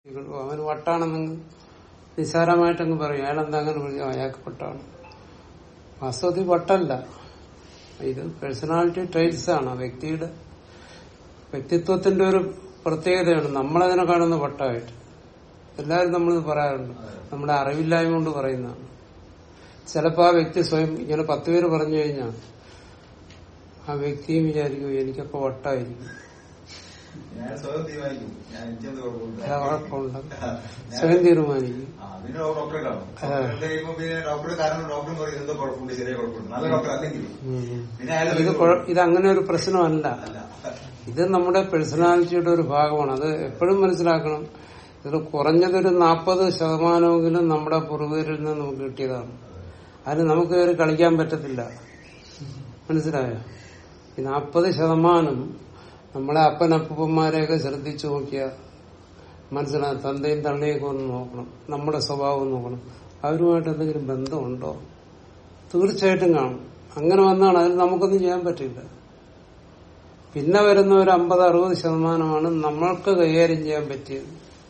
അവന് വട്ടാണെന്നങ്ങ് നിസ്സാരമായിട്ടങ്ങ് പറയും അയാൾ എന്താ അങ്ങനെ പറഞ്ഞു അയാൾക്ക് വട്ടാണ് വാസ്തവത്തിൽ വട്ടല്ല ഇത് പേഴ്സണാലിറ്റി ട്രേറ്റ്സ് ആണ് ആ വ്യക്തിയുടെ വ്യക്തിത്വത്തിന്റെ ഒരു പ്രത്യേകതയാണ് നമ്മളതിനെ കാണുന്ന വട്ടമായിട്ട് എല്ലാവരും നമ്മളിത് പറയാറുണ്ട് നമ്മുടെ അറിവില്ലായ്മ കൊണ്ട് പറയുന്നതാണ് ചിലപ്പോൾ ആ വ്യക്തി സ്വയം ഇങ്ങനെ പത്ത് പേര് പറഞ്ഞു കഴിഞ്ഞാൽ ആ വ്യക്തിയും വിചാരിക്കും എനിക്കപ്പോ വട്ടായിരിക്കും ഞാൻ സ്വയം തീരുമാനിക്കും ഞാൻ എനിക്കെന്ത് കുഴപ്പമില്ല അല്ല കുഴപ്പമുണ്ട് സ്വയം തീരുമാനിക്കും ആ, പിന്നെ ഡോക്ടറെ കാണും ഡോക്ടറെ കഴിയുമ്പോ പിന്നെ ഡോക്ടർ കാരണം ഡോക്ടർ പറയും എന്തോ കുഴപ്പമുണ്ട് ചെറിയ കുഴപ്പമുണ്ട് നല്ല ഡോക്ടർ അല്ലെങ്കിൽ ഉം. പിന്നെ അയാൾ ഇത് കുഴ- ഇത് അങ്ങനെ ഒരു പ്രശ്നമല്ല അല്ല ഇത് നമ്മുടെ പേഴ്സണാലിറ്റിയുടെ ഒരു ഭാഗമാണ് അത് എപ്പോഴും മനസ്സിലാക്കണം ഇത് കുറഞ്ഞതൊരു നാൽപ്പത് ശതമാനമെങ്കിലും നമ്മുടെ പൂർവികരിൽ നിന്ന് നമുക്ക് കിട്ടിയതാണ് അതിന് നമുക്ക് കയറി കളിക്കാൻ പറ്റത്തില്ല മനസ്സിലായോ ഈ നാൽപ്പത് ശതമാനം നമ്മളെ അപ്പനപ്പന്മാരെയൊക്കെ ശ്രദ്ധിച്ചു നോക്കിയാൽ മനസ്സിലാകും തന്തയും തള്ളയൊക്കെ ഒന്ന് നോക്കണം നമ്മുടെ സ്വഭാവം നോക്കണം അവരുമായിട്ട് എന്തെങ്കിലും ബന്ധമുണ്ടോ തീർച്ചയായിട്ടും കാണും അങ്ങനെ വന്നാണ് അതിൽ നമുക്കൊന്നും ചെയ്യാൻ പറ്റില്ല പിന്നെ വരുന്ന ഒരു അമ്പത് അറുപത് ശതമാനമാണ് നമ്മൾക്ക് കൈകാര്യം ചെയ്യാൻ പറ്റിയത്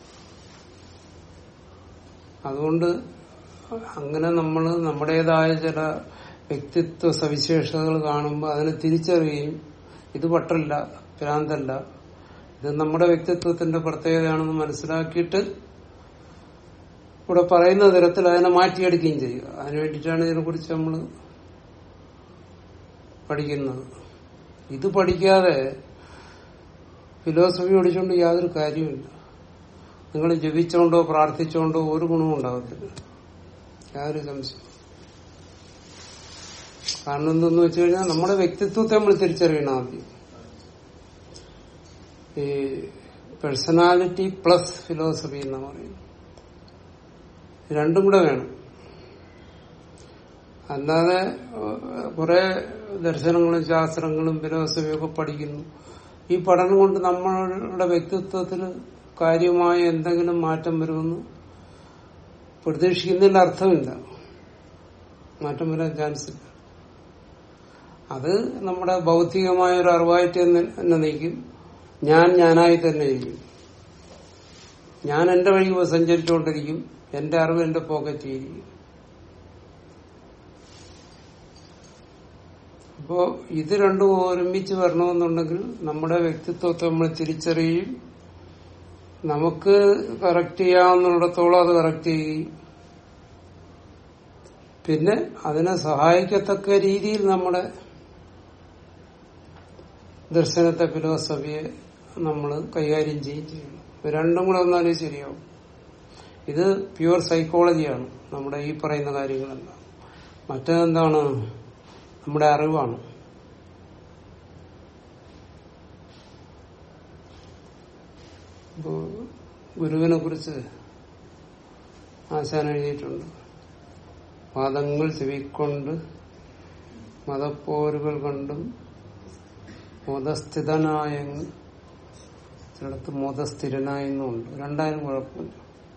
അതുകൊണ്ട് അങ്ങനെ നമ്മൾ നമ്മുടേതായ ചില വ്യക്തിത്വ സവിശേഷതകൾ കാണുമ്പോൾ അതിനെ തിരിച്ചറിയുകയും ഇത് വട്ടല്ല ഭ്രാന്തല്ല ഇത് നമ്മുടെ വ്യക്തിത്വത്തിന്റെ പ്രത്യേകതയാണെന്ന് മനസ്സിലാക്കിയിട്ട് ഇവിടെ പറയുന്ന തരത്തിൽ അതിനെ മാറ്റിയെടുക്കുകയും ചെയ്യുക അതിനു വേണ്ടിയിട്ടാണ് ഇതിനെക്കുറിച്ച് നമ്മൾ പഠിക്കുന്നത് ഇത് പഠിക്കാതെ ഫിലോസഫി പഠിച്ചുകൊണ്ട് യാതൊരു കാര്യമില്ല നിങ്ങൾ ജപിച്ചോണ്ടോ പ്രാർത്ഥിച്ചോണ്ടോ ഒരു ഗുണവും ഉണ്ടാകത്തില്ല യാതൊരു സംശയം കാരണം എന്തെന്ന് വെച്ച് കഴിഞ്ഞാൽ നമ്മുടെ വ്യക്തിത്വത്തെ നമ്മൾ തിരിച്ചറിയണം ആദ്യം ഈ പേഴ്സണാലിറ്റി പ്ലസ് ഫിലോസഫി എന്ന് പറയുന്നത് രണ്ടും കൂടെ വേണം അല്ലാതെ ഏഹ്, കുറെ ദർശനങ്ങളും ശാസ്ത്രങ്ങളും ഫിലോസഫിയും ഒക്കെ പഠിക്കുന്നു ഈ പഠനം കൊണ്ട് നമ്മളുടെ വ്യക്തിത്വത്തിൽ കാര്യമായ എന്തെങ്കിലും മാറ്റം വരുമെന്ന് പ്രതീക്ഷിക്കുന്നതിൽ അർത്ഥമില്ല മാറ്റം വരാൻ ചാൻസ് ഇല്ല അത് നമ്മുടെ ഭൗതികമായ ഒരു അറിവായിട്ട് തന്നെ തന്നെ നയിക്കും ഞാൻ ഞാനായി തന്നെ ഇരിക്കും ഞാൻ എന്റെ വഴി സഞ്ചരിച്ചുകൊണ്ടിരിക്കും എന്റെ അറിവ് എന്റെ പോക്കറ്റിൽ ഇരിക്കും അപ്പോ ഇത് രണ്ടും ഒരുമിച്ച് വരണമെന്നുണ്ടെങ്കിൽ നമ്മുടെ വ്യക്തിത്വത്തെ നമ്മൾ തിരിച്ചറിയുകയും നമുക്ക് കറക്റ്റ് ചെയ്യാവുന്നിടത്തോളം അത് കറക്റ്റ് ചെയ്യുകയും പിന്നെ അതിനെ സഹായിക്കത്തക്ക രീതിയിൽ നമ്മുടെ ദർശനത്തെ ഫിലോസഫിയെ നമ്മൾ കൈകാര്യം ചെയ്യുകയും ചെയ്യണം ഇത് രണ്ടും കൂടെ വന്നാലേ ശരിയാവും ഇത് പ്യുവർ സൈക്കോളജിയാണ് നമ്മുടെ ഈ പറയുന്ന കാര്യങ്ങളെല്ലാം മറ്റേതെന്താണ് നമ്മുടെ അറിവാണ് ഇപ്പോ ഗുരുവിനെ കുറിച്ച് ആശാൻ എഴുതിയിട്ടുണ്ട് വാദങ്ങൾ ചെവിക്കൊണ്ട് മതപ്പോരുകൾ കണ്ടും മതസ്ഥിതനായെന്ന് ചിലടത്ത് മതസ്ഥിരനായെന്നുണ്ട് രണ്ടായാലും കുഴപ്പമില്ല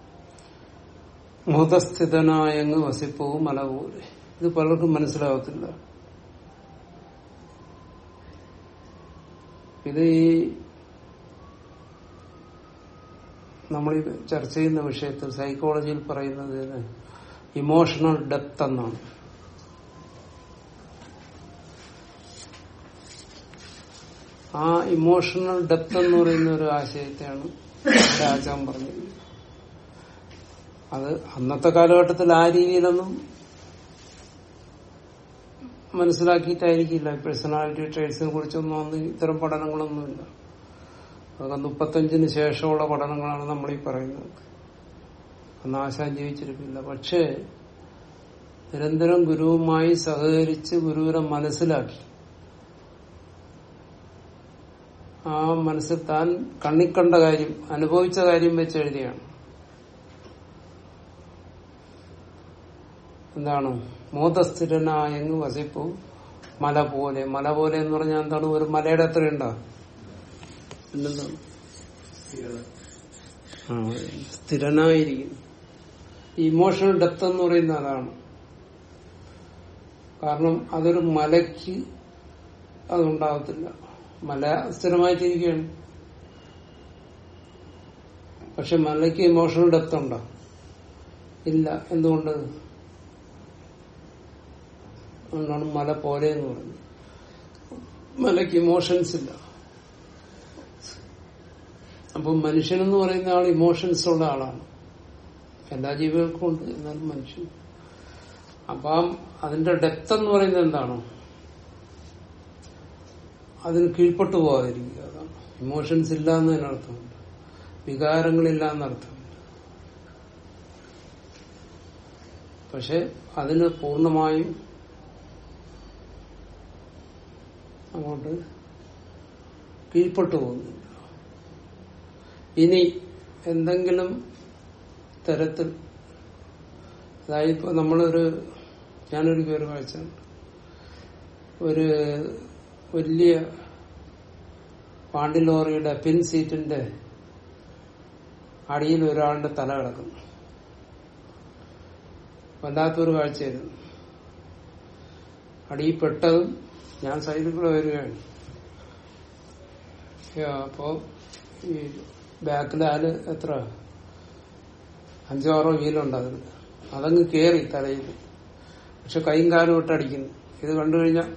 മതസ്ഥിതനായങ്ങ് വസിപ്പവും മല പോലെ ഇത് പലർക്കും മനസ്സിലാവത്തില്ല ഇത് ഈ നമ്മൾ ഈ ചർച്ച ചെയ്യുന്ന വിഷയത്തിൽ സൈക്കോളജിയിൽ പറയുന്നതിന് ഇമോഷണൽ ഡെപ്ത് എന്നാണ് ആ ഇമോഷണൽ ഡെപ്ത് എന്ന് പറയുന്ന ഒരു ആശയത്തെയാണ് ഇവിടെ ആചാൻ പറഞ്ഞത് അത് അന്നത്തെ കാലഘട്ടത്തിൽ ആ രീതിയിലൊന്നും മനസ്സിലാക്കിയിട്ടായിരിക്കില്ല പേഴ്സണാലിറ്റി ട്രേഡ്സിനെ കുറിച്ചൊന്നും അന്ന് ഇത്തരം പഠനങ്ങളൊന്നുമില്ല അതൊക്കെ മുപ്പത്തഞ്ചിന് ശേഷമുള്ള പഠനങ്ങളാണ് നമ്മൾ ഈ പറയുന്നത് അന്ന് ആശാൻ ജീവിച്ചിരിക്കില്ല പക്ഷേ നിരന്തരം ഗുരുവുമായി സഹകരിച്ച് ഗുരുവിനെ മനസ്സിലാക്കി ആ മനസ്സിൽ താൻ കണ്ണിക്കണ്ട കാര്യം അനുഭവിച്ച കാര്യം വെച്ച് എഴുതിയാണ് എന്താണ് മോദസ്ഥിരനായെന്ന് വസിപ്പു മല പോലെ മല പോലെ എന്ന് പറഞ്ഞാൽ എന്താണ് ഒരു മലയുടെ എത്രയുണ്ടോ പിന്നെന്താണ് ആ, സ്ഥിരനായിരിക്കും ഇമോഷണൽ ഡെപ്ത് എന്ന് പറയുന്ന അതാണ് കാരണം അതൊരു മലയ്ക്ക് അതുണ്ടാകത്തില്ല മല സ്ഥിരമായിട്ടിരിക്കുകയാണ് പക്ഷെ മലയ്ക്ക് ഇമോഷണൽ ഡെപ്ത് ഉണ്ടോ ഇല്ല എന്തുകൊണ്ട് അതുകൊണ്ടാണ് മല പോലെ എന്ന് പറയുന്നത് മലയ്ക്ക് ഇമോഷൻസ് ഇല്ല അപ്പൊ മനുഷ്യനെന്ന് പറയുന്ന ആൾ ഇമോഷൻസ് ഉള്ള ആളാണ് എല്ലാ ജീവികൾക്കും ഉണ്ട് എന്നാലും മനുഷ്യൻ അപ്പം അതിന്റെ ഡെപ്ത് എന്ന് പറയുന്നത് എന്താണ് അതിന് കീഴ്പ്പെട്ടു പോകാതിരിക്കുക അതാണ് ഇമോഷൻസ് ഇല്ല എന്നതിനർത്ഥമുണ്ട് വികാരങ്ങളില്ല എന്നർത്ഥമുണ്ട് പക്ഷെ അതിന് പൂർണ്ണമായും അങ്ങോട്ട് കീഴ്പ്പെട്ടു പോകുന്നില്ല ഇനി എന്തെങ്കിലും തരത്തിൽ അതായത് ഇപ്പൊ നമ്മളൊരു ഞാനൊരു പേര് വായിച്ച ഒരു വലിയ പാണ്ടിലോറിയുടെ പിൻ സീറ്റിന്റെ അടിയിൽ ഒരാളുടെ തല കിടക്കുന്നു വല്ലാത്തൊരു കാഴ്ചയായിരുന്നു അടിയിൽ പെട്ടതും ഞാൻ സൈഡിൽ കൂടെ വരികയാണ് യാ, അപ്പോ ഈ ബാക്കിലെ ആല് എത്ര അഞ്ചോ ആറോ വീലുണ്ട് അതിന് അതങ്ങ് കേറി തലയിൽ പക്ഷെ കൈയും കാലും ഇട്ട് അടിക്കുന്നു ഇത് കണ്ടു കഴിഞ്ഞാൽ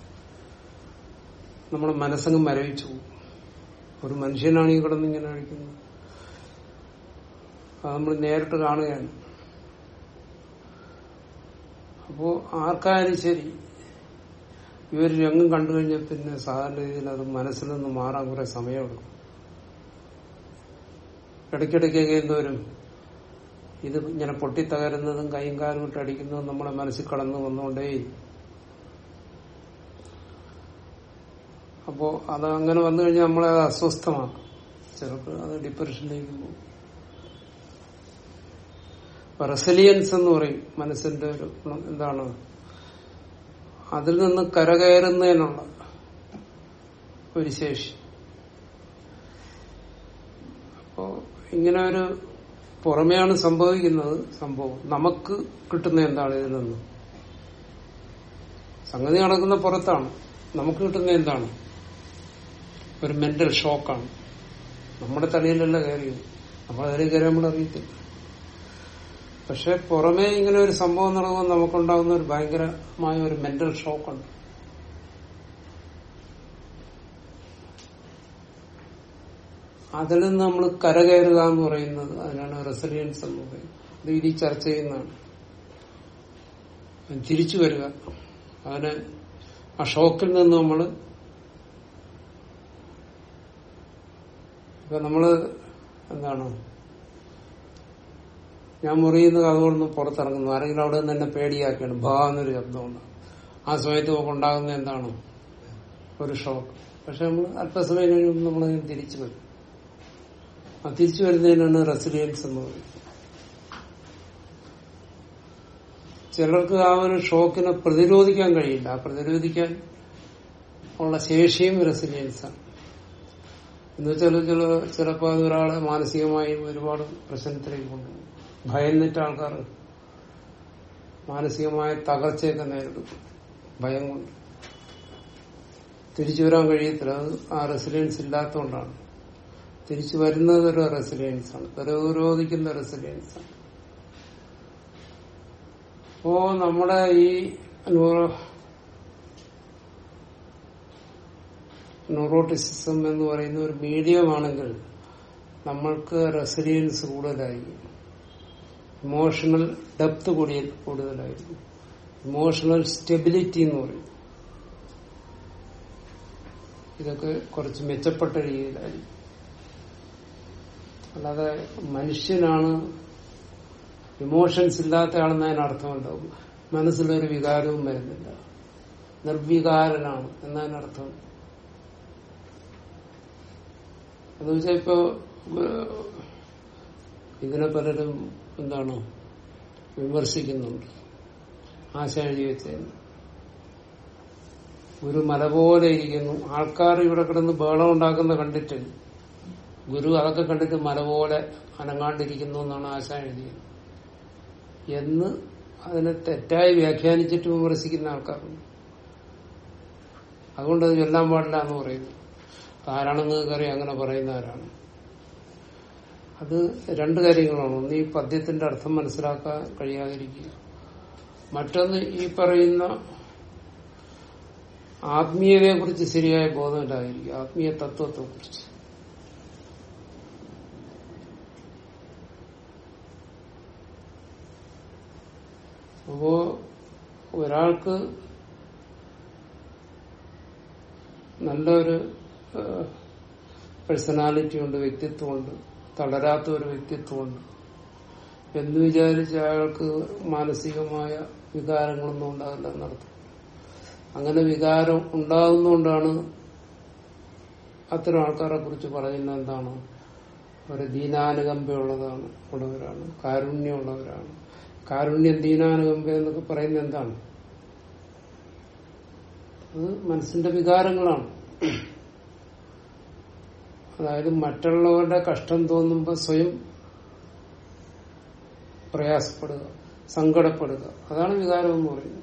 നമ്മുടെ മനസ്സങ്ങ് മരവിച്ചു പോകും ഒരു മനുഷ്യനാണ് ഈ കിടന്ന് ഇങ്ങനെ അടിക്കുന്നത് അത് നമ്മൾ നേരിട്ട് കാണുകയാണ് അപ്പോ ആർക്കായാലും ശരി ഈ ഒരു രംഗം കണ്ടു കഴിഞ്ഞാൽ പിന്നെ സാധാരണ രീതിയിൽ അത് മനസ്സിൽ നിന്ന് മാറാൻ കുറെ സമയമെടുക്കും ഇടയ്ക്കിടയ്ക്കൊക്കെ എന്തോരും ഇത് ഇങ്ങനെ പൊട്ടിത്തകരുന്നതും കൈയും കാലും ഇട്ട് അടിക്കുന്നതും നമ്മളെ മനസ്സിൽ കടന്നു വന്നുകൊണ്ടേയിരിക്കും അപ്പോ അത് അങ്ങനെ വന്നു കഴിഞ്ഞാൽ നമ്മളെ അത് അസ്വസ്ഥമാക്കും ചിലപ്പോൾ അത് ഡിപ്രഷനിലേക്ക് പോകും റെസിലിയൻസ് എന്ന് പറയും മനസ്സിന്റെ ഒരു ഗുണം എന്താണ് അതിൽ നിന്ന് കരകയറുന്നതിനുള്ള ഒരു ശേഷി അപ്പോ ഇങ്ങനെ ഒരു പുറമെയാണ് സംഭവിക്കുന്നത് സംഭവം നമുക്ക് കിട്ടുന്ന എന്താണ് ഇതിൽ നിന്ന് സംഗതി നടക്കുന്ന പുറത്താണ് നമുക്ക് കിട്ടുന്ന എന്താണ് ഒരു മെന്റൽ ഷോക്കാണ് നമ്മുടെ തലയിലല്ല കയറിയത് നമ്മുടെ തലയിൽ കയറി നമ്മൾ അറിയത്തില്ല പക്ഷെ പുറമേ ഇങ്ങനെ ഒരു സംഭവം നടക്കുമ്പോൾ നമുക്കുണ്ടാകുന്ന ഒരു ഭയങ്കരമായ ഒരു മെന്റൽ ഷോക്കുണ്ട് അതിൽ നിന്ന് നമ്മൾ കരകയറുക എന്ന് പറയുന്നത് അതിനാണ് റെസിലിയൻസ് എന്ന് പറയുന്നത് അത് ഇനി ചർച്ച ചെയ്യുന്നതാണ് തിരിച്ചു വരിക അതിന് ആ ഷോക്കിൽ നിന്ന് നമ്മൾ ഇപ്പൊ നമ്മള് എന്താണ് ഞാൻ മുറിയുന്ന കഥകൊന്ന് പുറത്തിറങ്ങുന്നു ആരെങ്കിലും അവിടെ നിന്ന് എന്നെ പേടിയാക്കിയാണ് ഭാ എന്നൊരു ശബ്ദമുണ്ട് ആ സമയത്ത് നമുക്ക് ഉണ്ടാകുന്ന എന്താണ് ഒരു ഷോക്ക് പക്ഷെ നമ്മൾ അല്പസമയം കഴിയുമ്പോൾ നമ്മളതിന് തിരിച്ചു വരും ആ തിരിച്ചു വരുന്നതിനാണ് റെസിലിയൻസ് എന്ന് പറയുന്നത് ചിലർക്ക് ആ ഒരു ഷോക്കിനെ പ്രതിരോധിക്കാൻ കഴിയില്ല ആ പ്രതിരോധിക്കാൻ ഉള്ള ശേഷിയും റെസിലിയൻസാണ് എന്ന് വെച്ചാൽ ചില ചിലപ്പോൾ അത് ഒരാളെ മാനസികമായി ഒരുപാട് പ്രശ്നത്തിലേക്ക് കൊണ്ടുപോകും ഭയന്നിട്ട് ആൾക്കാർ മാനസികമായ തകർച്ചയൊക്കെ നേരിടും ഭയം കൊണ്ട് തിരിച്ചു വരാൻ കഴിയത്തില്ല അത് ആ റെസിലിയൻസ് ഇല്ലാത്തതുകൊണ്ടാണ് തിരിച്ചു വരുന്നത് ഒരു റെസിലിയൻസ് ആണ് പ്രതിരോധിക്കുന്ന റെസിലിയൻസ് ആണ് അപ്പോ നമ്മുടെ ഈ ന്യൂറോ ന്യൂറോട്ടിസിസം എന്ന് പറയുന്ന ഒരു മീഡിയം ആണെങ്കിൽ നമ്മൾക്ക് റെസിലിയൻസ് കൂടുതലായിരിക്കും ഇമോഷണൽ ഡെപ്ത് കൂടിയ കൂടുതലായിരിക്കും ഇമോഷണൽ സ്റ്റെബിലിറ്റി എന്ന് പറയും ഇതൊക്കെ കുറച്ച് മെച്ചപ്പെട്ട രീതിയിലായിരിക്കും അല്ലാതെ മനുഷ്യനാണ് ഇമോഷൻസ് ഇല്ലാത്ത ആളെന്നതിന് അർത്ഥമുണ്ടാവും മനസ്സിലൊരു വികാരവും വരുന്നില്ല നിർവികാരനാണ് എന്നതിനർത്ഥം എന്ന് വെച്ചാൽ ഇപ്പോ ഏഹ്, ഇതിനെ പലരും എന്താണ് വിമർശിക്കുന്നുണ്ട് ആശ എഴുതി വെച്ചതിന് ഒരു മല പോലെ ഇരിക്കുന്നു ആൾക്കാർ ഇവിടെ കിടന്ന് ബഹളം ഉണ്ടാക്കുന്ന കണ്ടിട്ട് ഗുരു അതൊക്കെ കണ്ടിട്ട് മല പോലെ അനങ്ങാണ്ടിരിക്കുന്നു എന്നാണ് ആശ എഴുതിയത് എന്ന് അതിനെ തെറ്റായി വ്യാഖ്യാനിച്ചിട്ട് വിമർശിക്കുന്ന ആൾക്കാരുണ്ട് അതുകൊണ്ട് അത് ചൊല്ലാൻ പാടില്ല എന്ന് പറയുന്നു ആരാണെന്ന് കയറി അങ്ങനെ പറയുന്ന ആരാണ് അത് രണ്ട് കാര്യങ്ങളാണ് ഒന്ന് ഈ പദ്യത്തിന്റെ അർത്ഥം മനസ്സിലാക്കാൻ കഴിയാതിരിക്കുക മറ്റൊന്ന് ഈ പറയുന്ന ആത്മീയതയെ കുറിച്ച് ശരിയായ ബോധമില്ലാതിരിക്കുക ആത്മീയ തത്വത്തെ കുറിച്ച് അപ്പോ ഒരാൾക്ക് നല്ലൊരു പേഴ്സണാലിറ്റി ഉണ്ട് വ്യക്തിത്വമുണ്ട് തളരാത്ത ഒരു വ്യക്തിത്വമുണ്ട് എന്ന് വിചാരിച്ച് അയാൾക്ക് മാനസികമായ വികാരങ്ങളൊന്നും ഉണ്ടാകില്ല എന്നർത്ഥം അങ്ങനെ വികാരം ഉണ്ടാകുന്നതുകൊണ്ടാണ് അത്തരം ആൾക്കാരെ കുറിച്ച് പറയുന്നത് എന്താണ് അവർ ദീനാനുകമ്പയുള്ളതാണ് ഉള്ളവരാണ് കാരുണ്യമുള്ളവരാണ് കാരുണ്യം ദീനാനുകമ്പ എന്നൊക്കെ പറയുന്നത് എന്താണ് അത് മനസ്സിന്റെ വികാരങ്ങളാണ് അതായത് മറ്റുള്ളവരുടെ കഷ്ടം തോന്നുമ്പോൾ സ്വയം പ്രയാസപ്പെടുക സങ്കടപ്പെടുക അതാണ് വികാരം എന്ന് പറയുന്നത്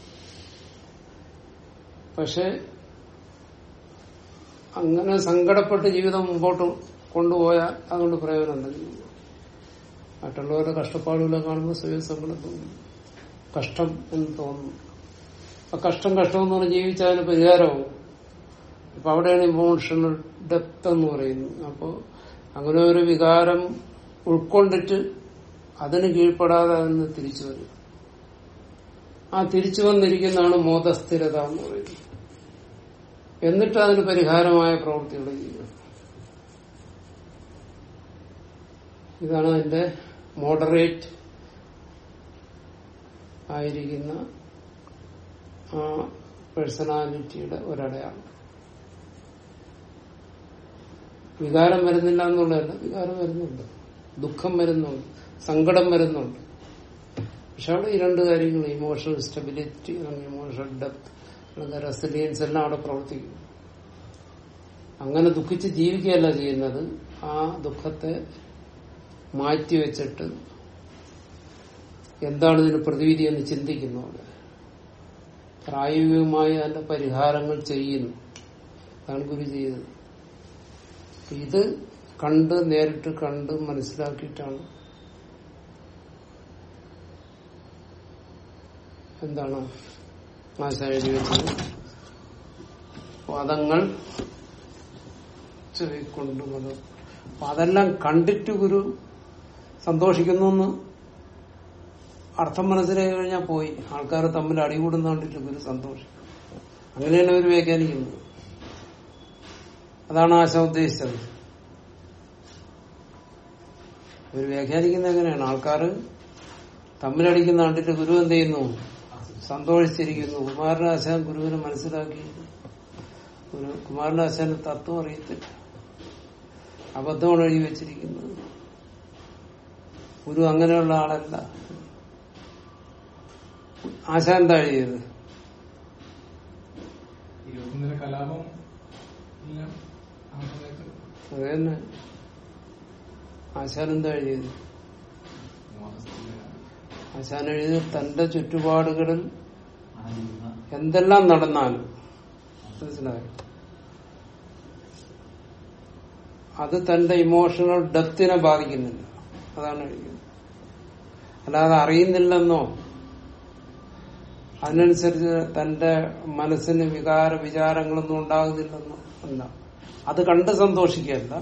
പക്ഷെ അങ്ങനെ സങ്കടപ്പെട്ട് ജീവിതം മുമ്പോട്ട് കൊണ്ടുപോയാൽ അതുകൊണ്ട് പ്രയോജനം എന്തെങ്കിലും മറ്റുള്ളവരുടെ കഷ്ടപ്പാടുകളെ കാണുമ്പോൾ സ്വയം സങ്കടം തോന്നുന്നു കഷ്ടം എന്ന് തോന്നുന്നു ആ കഷ്ടം കഷ്ടം എന്ന് പറഞ്ഞ് ജീവിച്ചാൽ അതിന് പരിഹാരമാവും അപ്പൊ അവിടെയാണ് ഇമോഷണൽ ഡെപ്ത് എന്ന് പറയുന്നത് അപ്പോ അങ്ങനെ ഒരു വികാരം ഉൾക്കൊണ്ടിട്ട് അതിന് കീഴ്പ്പെടാതെ അതിന് തിരിച്ചു വരും ആ തിരിച്ചു വന്നിരിക്കുന്നതാണ് മോദസ്ഥിരത എന്ന് പറയുന്നത് എന്നിട്ട് അതിന് പരിഹാരമായ പ്രവൃത്തികൾ ചെയ്യുക ഇതാണ് അതിന്റെ മോഡറേറ്റ് ആയിരിക്കുന്ന ആ പേഴ്സണാലിറ്റിയുടെ ഒരടയാളം വികാരം വരുന്നില്ല എന്നുള്ളതല്ല വികാരം വരുന്നുണ്ട് ദുഃഖം വരുന്നുണ്ട് സങ്കടം വരുന്നുണ്ട് പക്ഷെ അവിടെ ഈ രണ്ട് കാര്യങ്ങൾ ഇമോഷണൽ സ്റ്റെബിലിറ്റി അല്ലെങ്കിൽ ഇമോഷണൽ ഡെപ്ത് അല്ലെങ്കിൽ റെസിലിയൻസ് എല്ലാം അവിടെ പ്രവർത്തിക്കും അങ്ങനെ ദുഃഖിച്ച് ജീവിക്കുകയല്ല ചെയ്യുന്നത് ആ ദുഃഖത്തെ മാറ്റിവെച്ചിട്ട് എന്താണ് ഇതിന് പ്രതിവിധി എന്ന് ചിന്തിക്കുന്നു അവിടെ പ്രായോഗികമായി അതിന്റെ പരിഹാരങ്ങൾ ചെയ്യുന്നു അതാണ് ഗുരു ചെയ്തത് ഇത് കണ്ട് നേരിട്ട് കണ്ട് മനസ്സിലാക്കിയിട്ടാണ് എന്താണ് ആശ എഴുതി വെച്ചത് പദങ്ങൾ ചെവിക്കൊണ്ട് മതം അപ്പൊ അതെല്ലാം കണ്ടിട്ട് ഗുരു സന്തോഷിക്കുന്നു എന്ന് അർത്ഥം മനസ്സിലാക്കി കഴിഞ്ഞാൽ പോയി ആൾക്കാർ തമ്മിൽ അടികൂടുന്ന കണ്ടിട്ട് ഗുരു സന്തോഷിക്കും അങ്ങനെയാണ് അവർ വ്യാഖ്യാനിക്കുന്നത് അതാണ് ആശ ഉദ്ദേശിച്ചത് ഇവർ വ്യാഖ്യാനിക്കുന്നത് എങ്ങനെയാണ് ആൾക്കാർ തമ്മിലടിക്കുന്ന കണ്ടിട്ട് ഗുരു എന്ത് ചെയ്യുന്നു സന്തോഷിച്ചിരിക്കുന്നു കുമാരനാശാൻ ഗുരുവിനെ മനസ്സിലാക്കി ഗുരു കുമാരനാശാന് തത്വം അറിയത്തില്ല അബദ്ധമാണ് എഴുതി വെച്ചിരിക്കുന്നത് ഗുരു അങ്ങനെയുള്ള ആളല്ല ആശാൻ എന്താ എഴുതിയത് ഇരുപത്തൊന്നിലെ കലാപം ഇല്ല ആ സമയത്ത് അത് തന്നെ ആശാൻ എന്താ എഴുതിയത് മോഹസ്ഥിതിയിലാണ്. ആശാൻ എഴുതിയത് തന്റെ ചുറ്റുപാടുകളിൽ എന്തെല്ലാം നടന്നാലും മനസ്സിലായോ അത് തന്റെ ഇമോഷണൽ ഡെപ്തിനെ ബാധിക്കുന്നില്ല അതാണ് എഴുതിയത് അല്ലാതെ അറിയുന്നില്ലെന്നോ അതിനനുസരിച്ച് തന്റെ മനസ്സിന് വികാര വിചാരങ്ങളൊന്നും ഉണ്ടാകുന്നില്ലെന്നോ അല്ല അത് കണ്ട് സന്തോഷിക്കുകയല്ല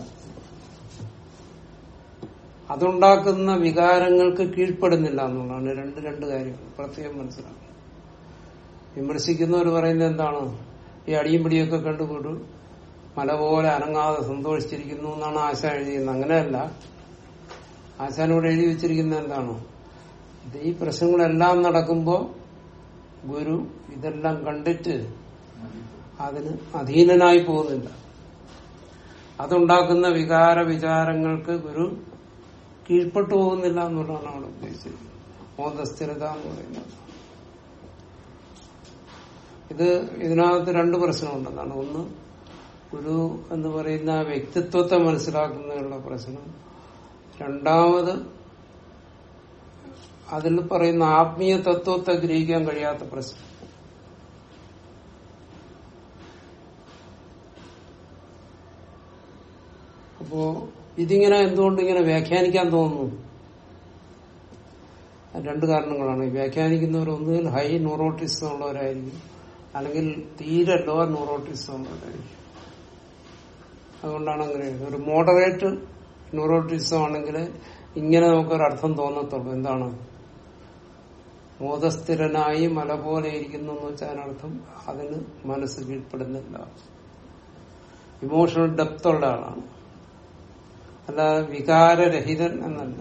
അതുണ്ടാക്കുന്ന വികാരങ്ങൾക്ക് കീഴ്പ്പെടുന്നില്ല എന്നുള്ളതാണ് രണ്ട് രണ്ട് കാര്യങ്ങൾ പ്രത്യേകം മനസ്സിലാക്കണം വിമർശിക്കുന്നവർ പറയുന്നത് എന്താണ് ഈ അടിയും പിടിയൊക്കെ കണ്ടുകൂട്ടു മല പോലെ അനങ്ങാതെ സന്തോഷിച്ചിരിക്കുന്നു എന്നാണ് ആശ എഴുതിയിരുന്നത് അങ്ങനെയല്ല ആശാനോട് എഴുതി വെച്ചിരിക്കുന്നത് എന്താണ് ഇത് ഈ പ്രശ്നങ്ങളെല്ലാം നടക്കുമ്പോ ഗുരു ഇതെല്ലാം കണ്ടിട്ട് അതിന് അധീനനായി പോകുന്നില്ല അതുണ്ടാക്കുന്ന വികാര വിചാരങ്ങൾക്ക് ഗുരു കീഴ്പ്പെട്ടു പോകുന്നില്ല എന്നുള്ളതാണ് അവിടെ ഉദ്ദേശിച്ചത് മോദസ്ഥിരത എന്ന് പറയുന്നത് ഇത് ഇതിനകത്ത് രണ്ട് പ്രശ്നമുണ്ടെന്നാണ് ഒന്ന് ഗുരു എന്ന് പറയുന്ന ആ വ്യക്തിത്വത്തെ മനസ്സിലാക്കുന്നതിനുള്ള പ്രശ്നം രണ്ടാമത് അതിൽ പറയുന്ന ആത്മീയ തത്വത്തെ ഗ്രഹിക്കാൻ കഴിയാത്ത പ്രശ്നം അപ്പോ ഇതിങ്ങനെ എന്തുകൊണ്ട് ഇങ്ങനെ വ്യാഖ്യാനിക്കാൻ തോന്നുന്നു അത് രണ്ട് കാരണങ്ങളാണ് ഈ വ്യാഖ്യാനിക്കുന്നവർ ഒന്നുകിൽ ഹൈ ന്യൂറോട്ടിസം ഉള്ളവരായിരിക്കും അല്ലെങ്കിൽ തീരെ ലോ ന്യൂറോട്ടിസം ഉള്ളവരായിരിക്കും അതുകൊണ്ടാണ് അങ്ങനെ എഴുതുന്നത്. ഒരു മോഡറേറ്റ് ന്യൂറോട്ടിസം ആണെങ്കിൽ ഇങ്ങനെ നമുക്കൊരു അർത്ഥം തോന്നത്തുള്ളൂ എന്താണ് മോദസ്ഥിരനായി മല പോലെ ഇരിക്കുന്നു എന്ന് വെച്ചാൽ അതിനർത്ഥം അതിന് മനസ്സ് കീഴ്പ്പെടുന്നില്ല ഇമോഷണൽ ഡെപ്ത് ഉള്ള ആളാണ് അല്ലാതെ വികാരരഹിതൻ എന്നല്ല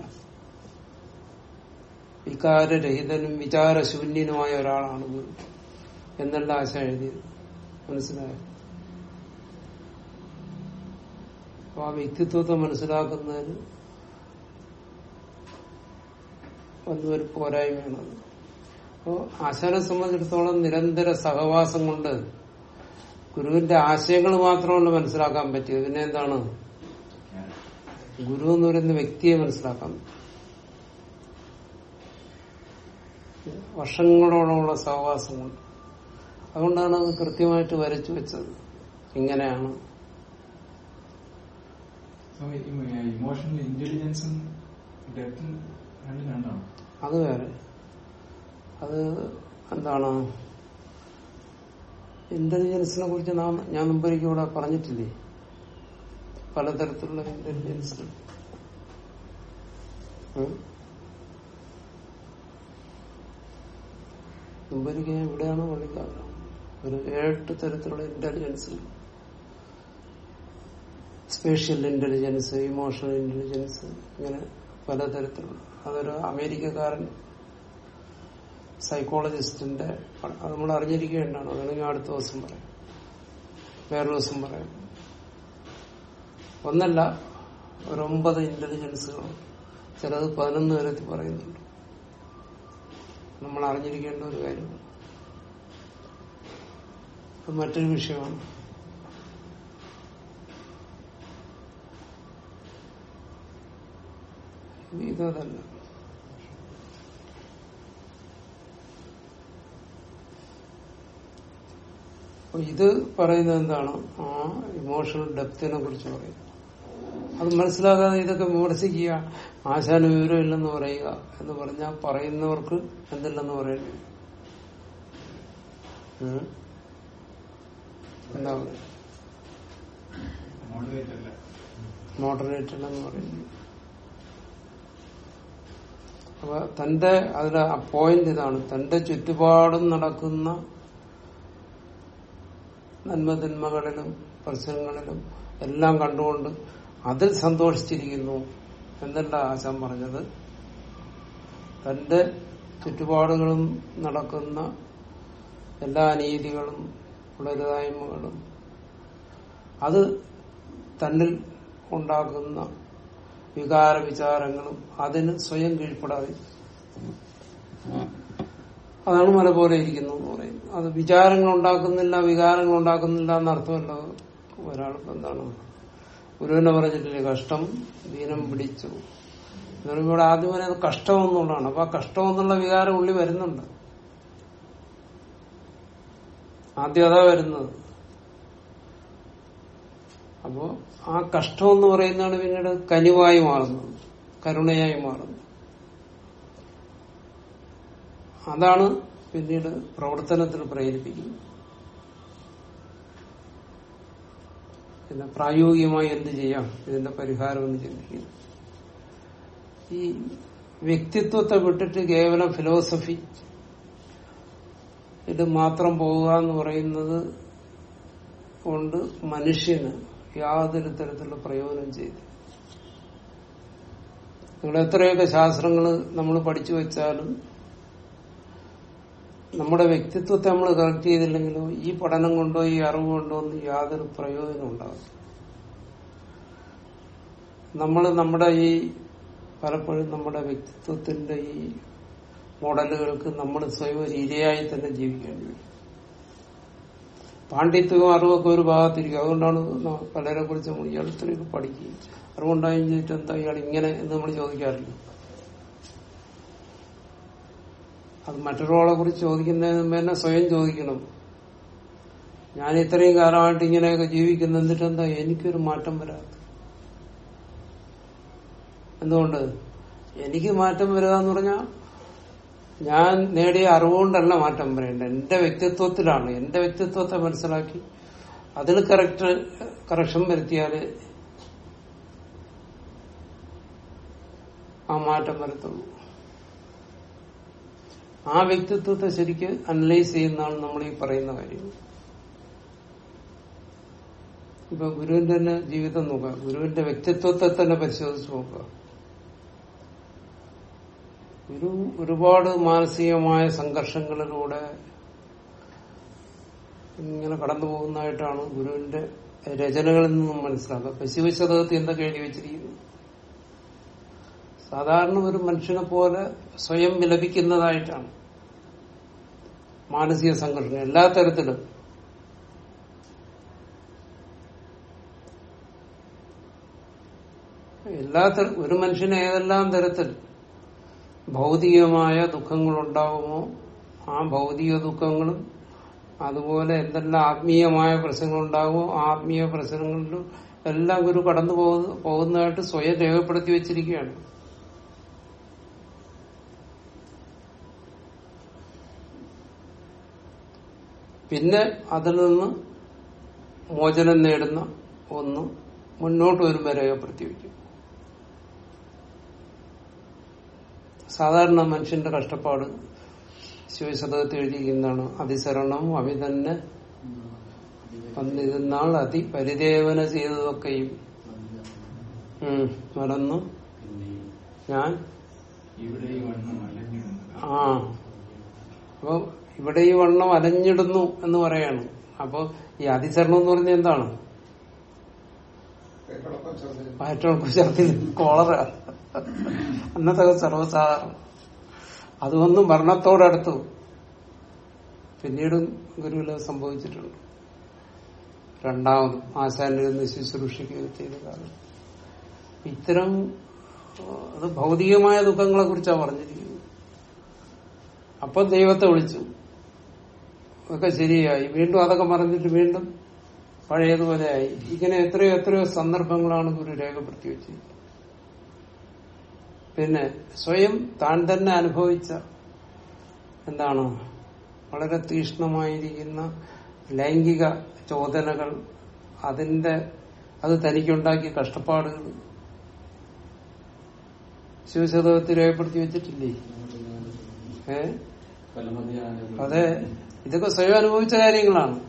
വികാരരഹിതനും വിചാരശൂന്യനുമായ ഒരാളാണ് ഗുരു എന്നുള്ള ആശ എഴുതിയത് മനസ്സിലായോ അപ്പൊ ആ വ്യക്തിത്വത്തെ മനസ്സിലാക്കുന്നതിന് വന്നൊരു പോരായ്മയാണ് അത്. അപ്പോ ആശാനെ സംബന്ധിച്ചിടത്തോളം നിരന്തര സഹവാസം കൊണ്ട് ഗുരുവിന്റെ ആശയങ്ങൾ മാത്രമല്ല മനസ്സിലാക്കാൻ പറ്റിയത് പിന്നെ എന്താണ് ഗുരു എന്ന് പറയുന്ന വ്യക്തിയെ മനസ്സിലാക്കാൻ പറ്റും. വർഷങ്ങളോളമുള്ള സഹവാസം കൊണ്ട് അതുകൊണ്ടാണ് അത് കൃത്യമായിട്ട് വരച്ചു വെച്ചത് ഇങ്ങനെയാണ് സ്വാമി ഇമോഷണൽ ഇന്റലിജൻസും ഡെപ്തും രണ്ടും രണ്ടാണ് അത് വേറെ അത് എന്താണ് ഇന്റലിജൻസിനെ കുറിച്ച് നാം ഞാൻ മുമ്പൊരിക്കൽ ഇവിടെ പറഞ്ഞിട്ടില്ലേ പലതരത്തിലുള്ള ഇന്റലിജൻസ് ഉം? മുമ്പൊരിക്കൽ ഞാൻ ഇവിടെയാണ് പള്ളിക്കാരനാണ് ഒരു ഏഴെട്ട് തരത്തിലുള്ള intelligence spatial intelligence emotional intelligence ഇങ്ങനെ പലതരത്തിലുള്ള അതൊരു അമേരിക്കക്കാരൻ സൈക്കോളജിസ്റ്റിന്റെ അത് നമ്മൾ അറിഞ്ഞിരിക്കേണ്ടതാണ് അതാണെങ്കിൽ അടുത്ത ദിവസം പറയാം വേറെ ദിവസം പറയാം ഒന്നല്ല ഒരു ഒമ്പത് ഇന്റലിജൻസുകളുണ്ട് ചിലത് പതിനൊന്ന് തരത്തിൽ പറയുന്നുണ്ട് നമ്മൾ അറിഞ്ഞിരിക്കേണ്ട ഒരു കാര്യമാണ് അത് മറ്റൊരു വിഷയമാണ് ഇതല്ല അപ്പൊ ഇത് പറയുന്നത് എന്താണ് ആ ഇമോഷണൽ ഡെപ്തിനെ കുറിച്ച് പറയുന്നു അത് മനസ്സിലാകാതെ ഇതൊക്കെ വിമർശിക്കുക ആശാന വിവരമില്ലെന്ന് പറയുക എന്ന് പറഞ്ഞാൽ പറയുന്നവർക്ക് എന്തില്ലെന്ന് പറയുന്നു ഉം? എന്താ പറയുക മോഡറേറ്റ് അല്ല മോഡറേറ്റഡ് എന്ന് പറയുന്നു അപ്പൊ തന്റെ അതിലെ ആ പോയിന്റ് ഇതാണ് തന്റെ ചുറ്റുപാടും നടക്കുന്ന നന്മതിന്മകളിലും പ്രശ്നങ്ങളിലും എല്ലാം കണ്ടുകൊണ്ട് അതിൽ സന്തോഷിച്ചിരിക്കുന്നു എന്നല്ല ആശാൻ പറഞ്ഞത് തന്റെ ചുറ്റുപാടുകളും നടക്കുന്ന എല്ലാ അനീതികളും ഉളരുതായ്മകളും അത് തന്നിൽ ഉണ്ടാക്കുന്ന വികാര വിചാരങ്ങളും അതിന് സ്വയം കീഴ്പ്പെടാതെ അതാണ് മല പോലെ ഇരിക്കുന്നു എന്ന് പറയുന്നത് അത് വിചാരങ്ങൾ ഉണ്ടാക്കുന്നില്ല വികാരങ്ങൾ ഉണ്ടാക്കുന്നില്ല എന്നർത്ഥമല്ല ഒരാൾക്ക് എന്താണ് ഗുരുവിനെ പറഞ്ഞിട്ടില്ലേ കഷ്ടം ദീനം പിടിച്ചു എന്ന് പറയുമ്പോൾ ഇവിടെ ആദ്യം പറയുന്നത് കഷ്ടം എന്നുള്ളതാണ് അപ്പൊ ആ കഷ്ടം എന്നുള്ള വികാരം ഉള്ളി വരുന്നുണ്ട് ആദ്യം അതാ വരുന്നത് അപ്പോ ആ കഷ്ടം എന്ന് പറയുന്നതാണ് പിന്നീട് കനിവായി മാറുന്നത് കരുണയായി മാറുന്നത് അതാണ് പിന്നീട് പ്രവർത്തനത്തിന് പ്രേരിപ്പിക്കുന്നത് പിന്നെ പ്രായോഗികമായി എന്ത് ചെയ്യാം ഇതിന്റെ പരിഹാരം എന്ന് ചിന്തിക്കുന്നു ഈ വ്യക്തിത്വത്തെ വിട്ടിട്ട് കേവലം ഫിലോസഫി ഇത് മാത്രം പോവുക എന്ന് പറയുന്നത് കൊണ്ട് മനുഷ്യന് യാതൊരു തരത്തിലുള്ള പ്രയോജനം ചെയ്തു നിങ്ങൾ എത്രയൊക്കെ ശാസ്ത്രങ്ങൾ നമ്മൾ പഠിച്ചു വെച്ചാലും നമ്മുടെ വ്യക്തിത്വത്തെ നമ്മൾ കറക്റ്റ് ചെയ്തില്ലെങ്കിലോ ഈ പഠനം കൊണ്ടോ ഈ അറിവ് കൊണ്ടോ ഒന്നും യാതൊരു പ്രയോജനം ഉണ്ടാകും നമ്മൾ നമ്മുടെ ഈ പലപ്പോഴും നമ്മുടെ വ്യക്തിത്വത്തിന്റെ ഈ മോഡലുകൾക്ക് നമ്മൾ സ്വയം ഒരു ഇരയായി തന്നെ ജീവിക്കേണ്ടി വരും പാണ്ഡിത്യവും അറിവൊക്കെ ഒരു ഭാഗത്തിരിക്കും അതുകൊണ്ടാണ് ന- പലരെ കുറിച്ച് നമ്മൾ ഇയാൾ ഇത്രയൊക്കെ പഠിക്കുകയും അറിവുണ്ടായും ചെയ്തിട്ട് എന്താ ഇയാൾ ഇങ്ങനെ എന്ന് നമ്മൾ ചോദിക്കാറില്ല അത് മറ്റൊരാളെ കുറിച്ച് ചോദിക്കുന്നതിന് മുമ്പ് തന്നെ സ്വയം ചോദിക്കണം ഞാൻ ഇത്രയും കാലമായിട്ട് ഇങ്ങനെയൊക്കെ ജീവിക്കുന്ന എന്നിട്ട് എന്താ എനിക്കൊരു മാറ്റം വരാത്ത എന്തുകൊണ്ട് എനിക്ക് മാറ്റം വരിക എന്ന് പറഞ്ഞാൽ ഞാൻ നേടിയ അറിവുകൊണ്ടല്ല മാറ്റം വരേണ്ടത് എന്റെ വ്യക്തിത്വത്തിലാണ് എന്റെ വ്യക്തിത്വത്തെ മനസ്സിലാക്കി അതിൽ കറക്റ്റ് കറക്ഷൻ വരുത്തിയാല് ആ മാറ്റം വരത്തുള്ളൂ ആ വ്യക്തിത്വത്തെ ശരിക്ക് അനലൈസ് ചെയ്യുന്നതാണ് നമ്മൾ ഈ പറയുന്ന കാര്യം ഇപ്പൊ ഗുരുവിന്റെ തന്നെ ജീവിതം നോക്കുക ഗുരുവിന്റെ വ്യക്തിത്വത്തെ തന്നെ പരിശോധിച്ച് നോക്കുക ഗുരു ഒരുപാട് മാനസികമായ സംഘർഷങ്ങളിലൂടെ ഇങ്ങനെ കടന്നു പോകുന്നതായിട്ടാണ് ഗുരുവിന്റെ രചനകളിൽ നിന്നും മനസ്സിലാക്കുക ഇപ്പൊ ശിവശതകത്തിൽ എന്തൊക്കെ എഴുതി വെച്ചിരിക്കുന്നു സാധാരണ ഒരു മനുഷ്യനെ പോലെ സ്വയം വിലപിക്കുന്നതായിട്ടാണ് മാനസിക സംഘർഷം എല്ലാ തരത്തിലും എല്ലാ തര- ഒരു മനുഷ്യന് ഏതെല്ലാം തരത്തിൽ ഭൗതികമായ ദുഃഖങ്ങൾ ഉണ്ടാകുമോ ആ ഭൗതിക ദുഃഖങ്ങളും അതുപോലെ എന്തെല്ലാം ആത്മീയമായ പ്രശ്നങ്ങൾ ഉണ്ടാകുമോ ആ ആത്മീയ പ്രശ്നങ്ങളിലും എല്ലാം ഗുരു കടന്നു പോകുന്ന പോകുന്നതായിട്ട് സ്വയം രേഖപ്പെടുത്തി വെച്ചിരിക്കുകയാണ് പിന്നെ അതിൽ നിന്ന് മോചനം നേടുന്ന ഒന്ന് മുന്നോട്ട് വരുമ്പോൾ രേഖപ്പെടുത്തി വയ്ക്കും സാധാരണ മനുഷ്യന്റെ കഷ്ടപ്പാട് ശിവശതകത്തിൽ എഴുതിയിരിക്കുന്നതാണ് അതിശരണം അവി തന്നെ വന്നിരുന്നാൾ അതി പരിദേവന ചെയ്തതൊക്കെയും ഉം, മറന്നു ഞാൻ ഇവിടെ ഈ വണ്ണം അലഞ്ഞിടുന്നത് ആ അപ്പൊ ഇവിടെ ഈ വണ്ണം അലഞ്ഞിടുന്നു എന്ന് പറയാണ് അപ്പൊ ഈ അതിചരണം എന്ന് പറഞ്ഞാൽ എന്താണ് വയറ്റുകൾക്ക് ഛർദിൽ കോളറ അന്നത്തെ സർവ്വസാധാരണം അതൊന്നും മരണത്തോടടുത്തു പിന്നീടും ഗുരുവിൽ സംഭവിച്ചിട്ടുണ്ട് രണ്ടാമതും ആശാനിൽ നിന്ന് ശുശ്രൂഷിക്കുകയും ചെയ്ത കാലം ഇത്തരം ആ, അത് ഭൗതികമായ ദുഃഖങ്ങളെ കുറിച്ചാണ് പറഞ്ഞിരിക്കുന്നത് അപ്പൊ ദൈവത്തെ വിളിച്ചു ഒക്കെ ശരിയായി വീണ്ടും അതൊക്കെ മറന്നിട്ട് വീണ്ടും പഴയതുപോലെയായി ഇങ്ങനെ എത്രയോ എത്രയോ സന്ദർഭങ്ങളാണ് ഗുരു രേഖപ്പെടുത്തി വെച്ചിരിക്കുന്നത് പിന്നെ സ്വയം താൻ തന്നെ അനുഭവിച്ച എന്താണ് വളരെ തീക്ഷ്ണമായിരിക്കുന്ന ലൈംഗിക ചോദനകൾ അതിന്റെ അത് തനിക്കുണ്ടാക്കിയ കഷ്ടപ്പാടുകൾ ശിവശതകത്തിൽ രേഖപ്പെടുത്തി വെച്ചിട്ടില്ലേ ഏ അതെ ഇതൊക്കെ സ്വയം അനുഭവിച്ച കാര്യങ്ങളാണ്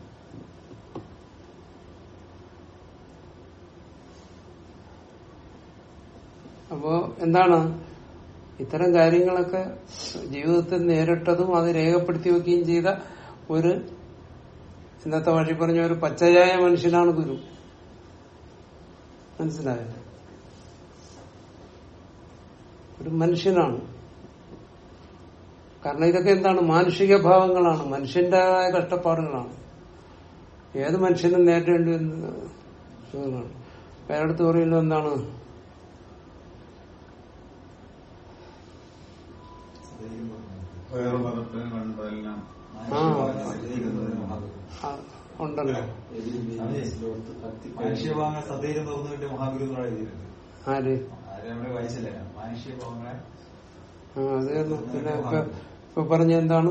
അപ്പോ എന്താണ് ഇത്തരം കാര്യങ്ങളൊക്കെ ജീവിതത്തിൽ നേരിട്ടതും അത് രേഖപ്പെടുത്തി വെക്കുകയും ചെയ്ത ഒരു ഇന്നത്തെ വഴി പറഞ്ഞ ഒരു പച്ചയായ മനുഷ്യനാണ് ഗുരു മനസ്സിലായോ ഒരു മനുഷ്യനാണ് കാരണം ഇതൊക്കെ എന്താണ് മാനുഷിക ഭാവങ്ങളാണ് മനുഷ്യന്റേതായ കഷ്ടപ്പാടുകളാണ് ഏത് മനുഷ്യനും നേരിടേണ്ടി വരുന്ന ഇതാണ് വേറെടുത്ത് പറയുന്നത് എന്താണ് വേറെ പദത്തിനും കണ്ടെല്ലാം ആ. ആ, ഉണ്ടല്ലോ മനുഷ്യഭാവങ്ങൾ സധൈര്യം തുറന്നു കിട്ടിയ മഹാഗുരു എന്നുള്ള എഴുതിയിട്ടുണ്ട് ആര് ആരെ നമ്മള് വായിച്ചില്ല മനുഷ്യഭാവങ്ങളെ ആ അത് തന്നെ. പിന്നെ ഇപ്പൊ ഇപ്പൊ പറഞ്ഞ എന്താണ്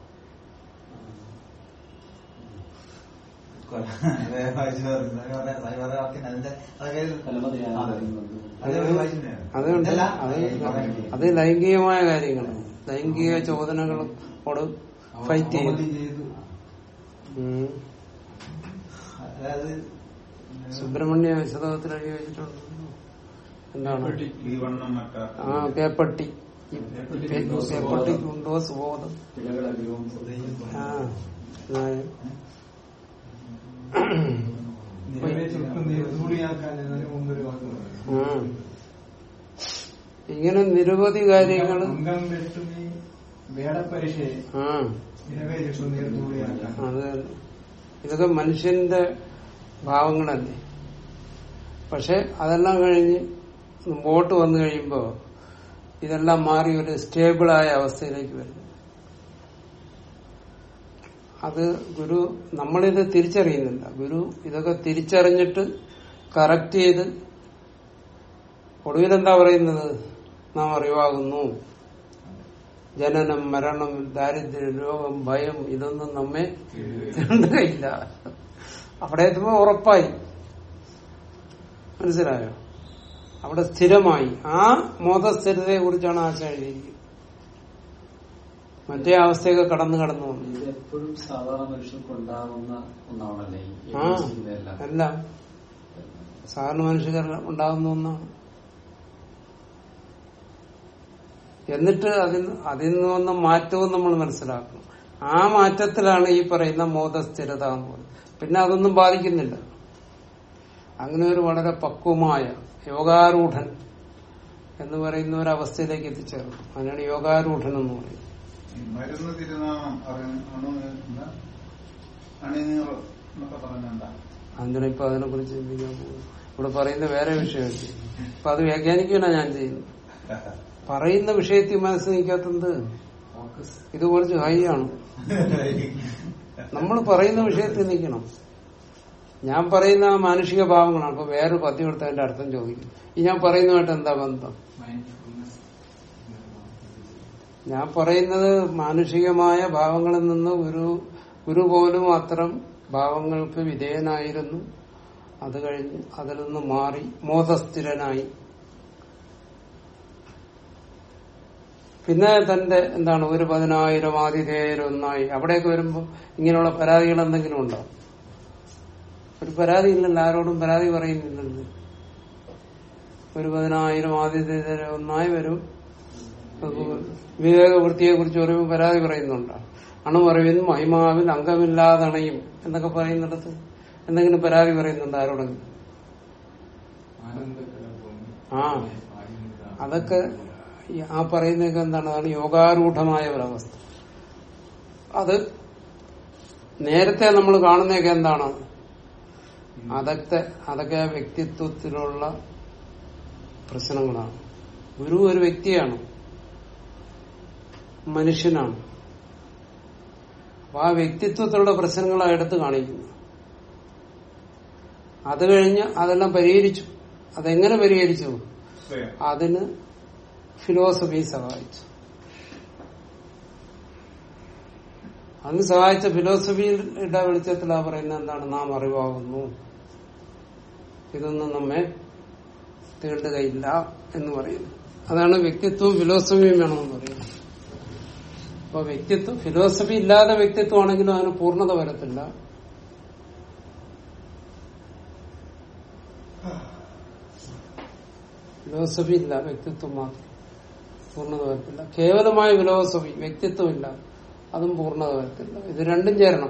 വായിച്ചു വാക്യം അതിന്റെ അതൊക്കെ അതെ അത് വായിച്ചിട്ടുണ്ടായിരുന്നു. അതുണ്ട് ഇതല്ല, അത് ഈ പറയുന്നത്. അത് ലൈംഗികമായ കാര്യങ്ങൾ ലൈംഗിക ചോദനകളോട് ഫൈറ്റ് ചെയ്യും ചെയ്തു ഉം. അതായത് സുബ്രഹ്മണ്യ വിശദത്തിൽ എഴുതി വെച്ചിട്ടുണ്ട് എന്താണ് ഈ വണ്ണം മറ്റ ആ പേപ്പട്ടി ഈ പേ- പേപ്പട്ടിക്കുണ്ടോ സുബോധം ആ അതായത് നിലവിലെ ചുരുക്കം നീർത്തുകൂടിയാക്കാൻ എന്നതിന് മുമ്പൊരു വാക്ക് പറഞ്ഞു ആ. ഇങ്ങനെ നിരവധി കാര്യങ്ങൾ അംഗം വെട്ടു നീ വേടപരിശയെ ആ നിലവേ ചുരുക്കം നീർത്തുകൂടിയാക്കാൻ അത് ഇതൊക്കെ മനുഷ്യന്റെ ഭാവങ്ങളല്ലേ പക്ഷെ അതെല്ലാം കഴിഞ്ഞ് മുമ്പോട്ട് വന്നു കഴിയുമ്പോ ഇതെല്ലാം മാറി ഒരു സ്റ്റേബിളായ അവസ്ഥയിലേക്ക് വരുന്നു അത് ഗുരു നമ്മളിത് തിരിച്ചറിയുന്നില്ല ഗുരു ഇതൊക്കെ തിരിച്ചറിഞ്ഞിട്ട് കറക്റ്റ് ചെയ്ത് ഒടുവിൽ എന്താ പറയുന്നത് നാം അറിവാകുന്നു ജനനം മരണം ദാരിദ്ര്യം രോഗം ഭയം ഇതൊന്നും നമ്മെ തീണ്ടുകയില്ല അവിടെ എത്തുമ്പോ ഉറപ്പായി മനസ്സിലായോ അവിടെ സ്ഥിരമായി ആ മോദസ്ഥിരതയെ കുറിച്ചാണ് ആശാ എഴുതിയിരിക്കുന്നത് മറ്റേ അവസ്ഥയൊക്കെ കടന്നു കടന്നു വന്നു ഇത് എപ്പോഴും സാധാരണ മനുഷ്യർക്ക് ഉണ്ടാകുന്ന ഒന്നാണല്ലേ ഈ ആ ചിന്തയെല്ലാം അല്ല സാധാരണ മനുഷ്യർ ഉണ്ടാകുന്ന ഒന്നാണ് എന്നിട്ട് അതിൽ അതിൽ നിന്ന് വന്ന മാറ്റവും നമ്മൾ മനസ്സിലാക്കണം ആ മാറ്റത്തിലാണ് ഈ പറയുന്ന മോദസ്ഥിരത എന്ന് പറയുന്നത് പിന്നെ അതൊന്നും ബാധിക്കുന്നില്ല അങ്ങനെ ഒരു വളരെ പക്വമായ യോഗാരൂഢൻ എന്ന് പറയുന്ന ഒരു അവസ്ഥയിലേക്ക് എത്തിച്ചേർന്നു അതിനാണ് യോഗാരൂഢൻ എന്ന് പറയുന്നത് ഈ മരുന്ന് തിരുനാമം അറിയ- അണു എന്താ? അണിനീർ എന്നൊക്കെ പറഞ്ഞെന്താ അതിനാണ് ഇപ്പൊ അതിനെ കുറിച്ച് ചിന്തിക്കാൻ പോകുന്നത് ഇവിടെ പറയുന്ന വേറെ വിഷയമൊക്കെ അപ്പൊ അത് വ്യാഖ്യാനിക്കുകയാണ് ഞാൻ ചെയ്യുന്നത് പറയുന്ന വിഷയത്തിൽ മനസ്സ് നിൽക്കാത്തത് ഫോക്കസ് ഇത് കുറച്ച് ഹൈ ആണ് നമ്മൾ പറയുന്ന വിഷയത്തിൽ നിൽക്കണം ഞാൻ പറയുന്ന ആ മാനുഷിക ഭാവങ്ങളാണ് അപ്പൊ വേറെ പദ്യം എടുത്ത് അതിന്റെ അർത്ഥം ചോദിക്കും ഈ ഞാൻ പറയുന്നതായിട്ട് എന്താ ബന്ധം മൈൻഡ്ഫുൾനെസ് ഞാൻ പറയുന്നത് മാനുഷികമായ ഭാവങ്ങളിൽ നിന്ന് ഒരു ഗുരു പോലും അത്തരം ഭാവങ്ങൾക്ക് വിധേയനായിരുന്നു അത് കഴിഞ്ഞ് അതിൽ നിന്ന് മാറി മോദസ്ഥിരനായി പിന്നെ തന്റെ എന്താണ് ഒരു പതിനായിരം ആതിഥേയരും ഒന്നായി അവിടെയൊക്കെ വരുമ്പോ ഇങ്ങനെയുള്ള പരാതികൾ എന്തെങ്കിലും ഉണ്ടോ ഒരു പരാതി ഇല്ലല്ലോ ആരോടും പരാതി പറയുന്നില്ലല്ലോ ഒരു പതിനായിരം ആതിഥേയരും ഒന്നായി വരും വിവേകവൃത്തിയെ കുറിച്ച് പറയുമ്പോൾ പരാതി പറയുന്നുണ്ട് അണുമറിവിൻ മഹിമാവിൽ അംഗമില്ലാതണയും എന്നൊക്കെ പറയുന്നിടത്ത് എന്തെങ്കിലും പരാതി പറയുന്നുണ്ട് ആരോടെങ്കിലും ആ അതൊക്കെ ഈ ആ പറയുന്നതൊക്കെ എന്താണ് അതാണ് യോഗാരൂഢമായ ഒരവസ്ഥ അത് നേരത്തെ നമ്മൾ കാണുന്നതൊക്കെ എന്താണ് അതൊക്കെ അതൊക്കെ ആ വ്യക്തിത്വത്തിലുള്ള പ്രശ്നങ്ങളാണ് ഗുരു ഒരു വ്യക്തിയാണ് മനുഷ്യനാണ് അപ്പൊ ആ വ്യക്തിത്വത്തിലുള്ള പ്രശ്നങ്ങളാണ് എടുത്ത് കാണിക്കുന്നത് അത് കഴിഞ്ഞ് അതെല്ലാം പരിഹരിച്ചു അതെങ്ങനെ പരിഹരിച്ചു സ്വയം അതിന് ഫിലോസഫി സഹായിച്ചു അന്ന് സഹായിച്ച ഫിലോസഫിയുടെ വെളിച്ചത്തിലാ പറയുന്നത് എന്താണ് നാം അറിവാകുന്നു ഇതൊന്നും നമ്മെ തീണ്ടുകയില്ല എന്ന് പറയുന്നു അതാണ് വ്യക്തിത്വവും ഫിലോസഫിയും വേണമെന്ന് പറയുന്നത് അപ്പൊ വ്യക്തിത്വം ഫിലോസഫി ഇല്ലാതെ വ്യക്തിത്വമാണെങ്കിലും അതിന് പൂർണ്ണത വരത്തില്ല ഫിലോസഫി ഇല്ല വ്യക്തിത്വം മാത്രം പൂർണ്ണത വരത്തില്ല കേവലമായ ഫിലോസഫി വ്യക്തിത്വം ഇല്ല അതും പൂർണ്ണത വരത്തില്ല ഇത് രണ്ടും ചേരണം